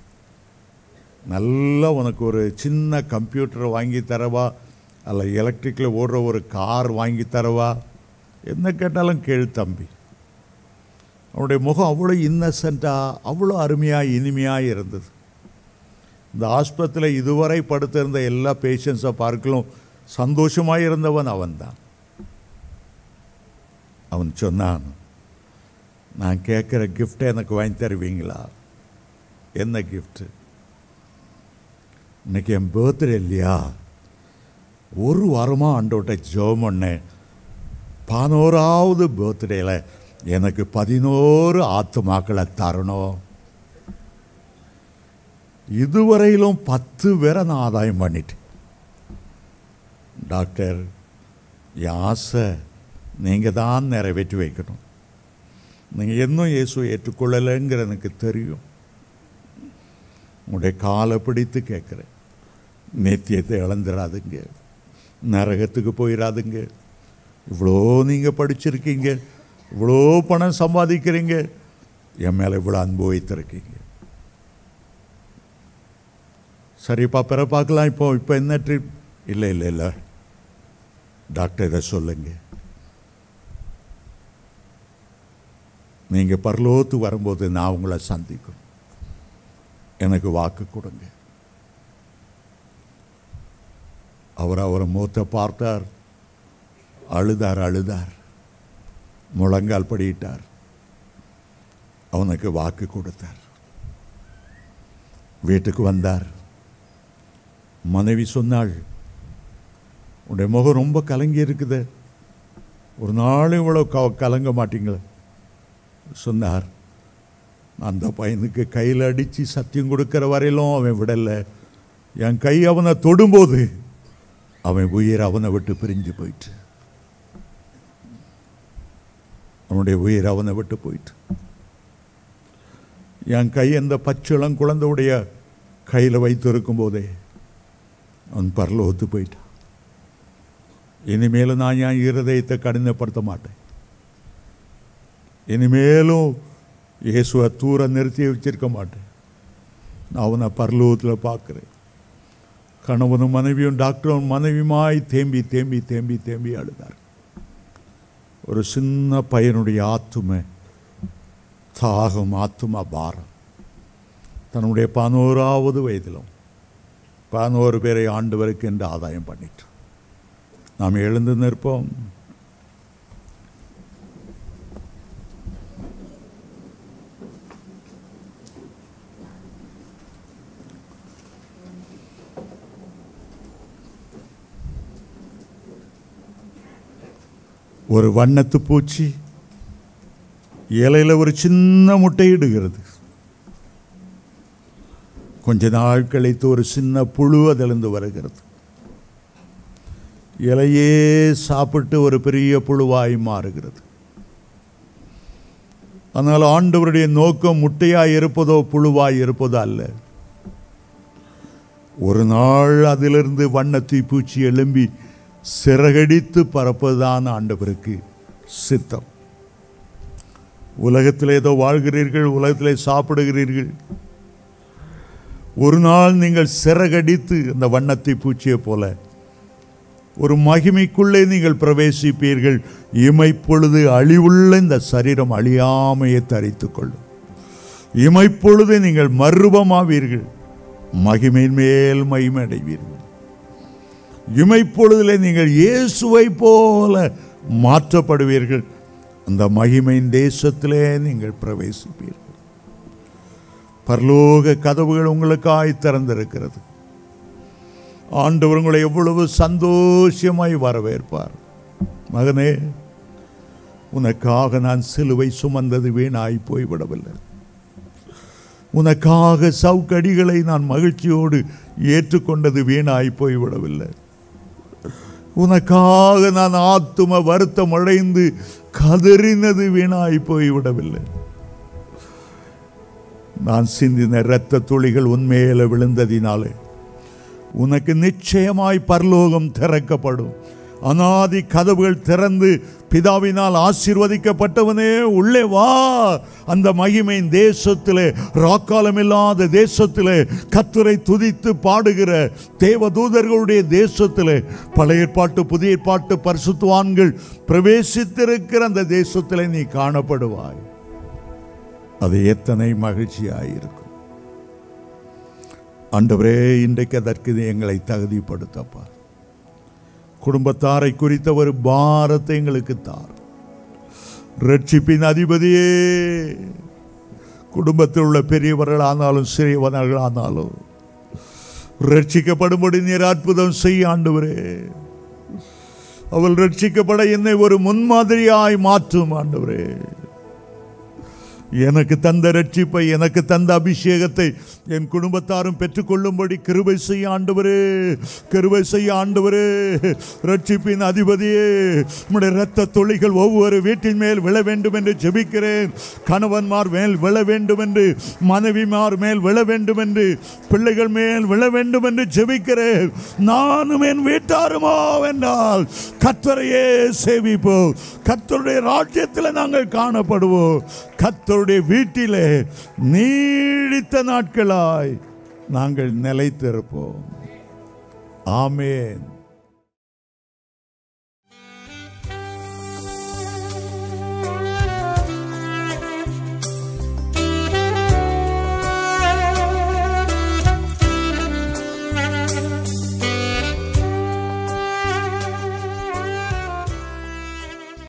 நல்லா உனக்கு ஒரு சின்ன கம்ப்யூட்டர் வாங்கி தரவா அல்ல எலக்ட்ரிக்கில் ஓடுற ஒரு கார் வாங்கி தரவா என்ன கேட்டாலும் கேள் தம்பி அவனுடைய முகம் அவ்வளோ இன்னசென்ட்டாக அவ்வளோ அருமையாக இனிமையாக இருந்தது இந்த ஆஸ்பத்திரியில் இதுவரை படுத்திருந்த எல்லா பேஷண்ட்ஸை பார்க்கலும் சந்தோஷமாக இருந்தவன் அவன்தான் அவன் சொன்னான் நான் கேட்குற கிஃப்டை எனக்கு வாங்கி தருவீங்களா என்ன கிஃப்ட்டு இன்னைக்கு என் பர்த்டே இல்லையா ஒரு வாரமாக ஆண்டோட்ட ஜெபம் பண்ணேன் பதினோராவது பர்த்டேல எனக்கு பதினோரு ஆத்துமாக்களை தரணும் இதுவரையிலும் பத்து பேரை நான் ஆதாயம் பண்ணிட்டேன் டாக்டர் என் ஆசை நீங்கள் தான் நிறைவேற்றி வைக்கணும் நீங்கள் இன்னும் இயேசுவை ஏற்றுக்கொள்ளலைங்கிற எனக்கு தெரியும் உங்களுடைய காலை பிடித்து கேட்குறேன் நேத்தியத்தை இழந்துடாதுங்க நரகத்துக்கு போயிடாதுங்க இவ்வளோ நீங்கள் படிச்சிருக்கீங்க இவ்வளோ பணம் சம்பாதிக்கிறீங்க என் மேலே இவ்வளோ அன்பு வைத்திருக்கீங்க சரிப்பா பிற பார்க்கலாம் இப்போ இப்போ என்ன ட்ரீட் இல்லை இல்லை இல்லை டாக்டர் இதை சொல்லுங்க நீங்கள் பரலோத்து வரும்போது நான் உங்களை சந்திக்கணும் எனக்கு வாக்கு கொடுங்க அவர் அவர் முகத்தை பார்த்தார் அழுதார் அழுதார் முழங்கால் படியிட்டார் அவனுக்கு வாக்கு கொடுத்தார் வீட்டுக்கு வந்தார் மனைவி சொன்னாள் உன்னுடைய முகம் ரொம்ப கலங்கி இருக்குது ஒரு நாள் இவ்வளோ க கலங்க மாட்டீங்களே சொன்னார் அந்த பையனுக்கு கையில் அடித்து சத்தியம் கொடுக்கிற வரையிலும் அவன் விடலை என் கை அவனை தொடும்போது அவன் உயிர் அவனை விட்டு பிரிஞ்சு போயிட்டு அவனுடைய உயிர் அவனை விட்டு போயிட்டு என் கை அந்த பச்சிளம் குழந்தையுடைய கையில் வைத்திருக்கும் போதே அவன் பரலோத்து போயிட்டான் இனிமேலும் நான் என் இருதயத்தை கடினப்படுத்த மாட்டேன் இனிமேலும் இயேசுவை தூர நிறுத்தி வச்சிருக்க மாட்டேன் நான் அவனை பரலோகத்தில் பார்க்குறேன் கணவனும் மனைவியும் டாக்டரும் மனைவியுமாய் தேம்பி தேம்பி தேம்பி தேம்பி அழுதார் ஒரு சின்ன பையனுடைய ஆத்துமை தாகம் ஆத்துமா பாரம் தன்னுடைய பதினோராவது வயதிலும் பதினோரு பேரை ஆண்டவருக்கு என்று ஆதாயம் பண்ணிட்டு நாம் எழுந்து நிற்போம் ஒரு வண்ணத்து பூச்சி இலையில ஒரு சின்ன முட்டையிடுகிறது கொஞ்ச நாள் கழித்து ஒரு சின்ன புழு அதிலிருந்து வருகிறது இலையே சாப்பிட்டு ஒரு பெரிய புழுவாய் மாறுகிறது ஆனால் ஆண்டவருடைய நோக்கம் முட்டையாய் இருப்பதோ புழுவாய் இருப்பதோ அல்ல ஒரு நாள் அதிலிருந்து வண்ணத்தை பூச்சி எழும்பி சிறகடித்து பறப்பதுதான் ஆண்டவருக்கு சித்தம் உலகத்தில் ஏதோ வாழ்கிறீர்கள் உலகத்திலே சாப்பிடுகிறீர்கள் ஒரு நாள் நீங்கள் சிறகடித்து அந்த வண்ணத்தை பூச்சியை போல ஒரு மகிமைக்குள்ளே நீங்கள் பிரவேசிப்பீர்கள் இமைப்பொழுது அழிவுள்ள இந்த சரீரம் அழியாமையை தரித்துக் கொள்ளும் இமைப்பொழுது நீங்கள் மறுபமாவீர்கள் மகிமையின் மேல் மகிமை அடைவீர்கள் இமைப்பொழுதிலே நீங்கள் இயேசுவை போல மாற்றப்படுவீர்கள் அந்த மகிமையின் தேசத்திலே நீங்கள் பிரவேசிப்பீர்கள் பரலோக கதவுகள் உங்களுக்காய் திறந்திருக்கிறது ஆண்டவர் உங்களை எவ்வளவு சந்தோஷமாய் வரவேற்பார் மகனே உனக்காக நான் சிலுவை சுமந்தது வீணாய் போய்விடவில்லை உனக்காக சவுக்கடிகளை நான் மகிழ்ச்சியோடு ஏற்றுக்கொண்டது வீணாய் போய்விடவில்லை உனக்காக நான் ஆத்தும வருத்தம் அடைந்து கதறினது வீணாய் போய்விடவில்லை நான் சிந்தின இரத்த துளிகள் உண்மையில விழுந்ததினாலே உனக்கு நிச்சயமாய் பரலோகம் திறக்கப்படும் அனாதி கதவுகள் திறந்து பிதாவினால் ஆசீர்வதிக்கப்பட்டவனே உள்ளே வா அந்த மகிமையின் தேசத்திலே ராக்காலம் இல்லாத தேசத்திலே கத்துரை துதித்து பாடுகிற தேவதூதர்களுடைய தேசத்திலே பழைய ஏற்பாட்டு புதிய ஏற்பாட்டு பரிசுத்துவான்கள் பிரவேசித்திருக்கிற அந்த தேசத்திலே நீ காணப்படுவாய் அது எத்தனை மகிழ்ச்சியாயிருக்கும் ஆண்டவரே இன்றைக்கு அதற்கு நீ எங்களை தகுதிப்படுத்தப்பா குடும்பத்தாரை குறித்த ஒரு பாரத்தை எங்களுக்கு தார் ரட்சிப்பின் அதிபதியே குடும்பத்தில் உள்ள பெரியவர்களானாலும் சிறியவர்களானாலும் ரட்சிக்கப்படும்படி நீர் அற்புதம் செய்ய ஆண்டவரே அவள் ரட்சிக்கப்பட என்னை ஒரு முன்மாதிரியாய் மாற்றும் ஆண்டவரே எனக்கு தந்த ரட்சிப்பை எனக்கு தந்த அபிஷேகத்தை என் குடும்பத்தாரும் பெற்றுக்கொள்ளும்படி கிருபை செய்ய ஆண்டவரே கிருபை செய்ய ஆண்டவரே ரட்சிப்பின் அதிபதியே உம்முடைய இரத்த துளிகள் ஒவ்வொரு வீட்டின் மேல் விழ வேண்டும் என்று ஜெபிக்கிறேன் கணவன்மார் மேல் விழ வேண்டும் என்று மனைவிமார் மேல் விழ வேண்டும் என்று பிள்ளைகள் மேல் விழ வேண்டும் என்று ஜெபிக்கிறேன் நானும் என் வீட்டாருமோ என்றால் கத்தரையே சேவிப்போம் கத்தருடைய ராஜ்யத்தில் நாங்கள் காணப்படுவோம் கத்தருடைய வீட்டிலே நீடித்த நாட்களாய் நாங்கள் நிலைத்திருப்போம் ஆமேன்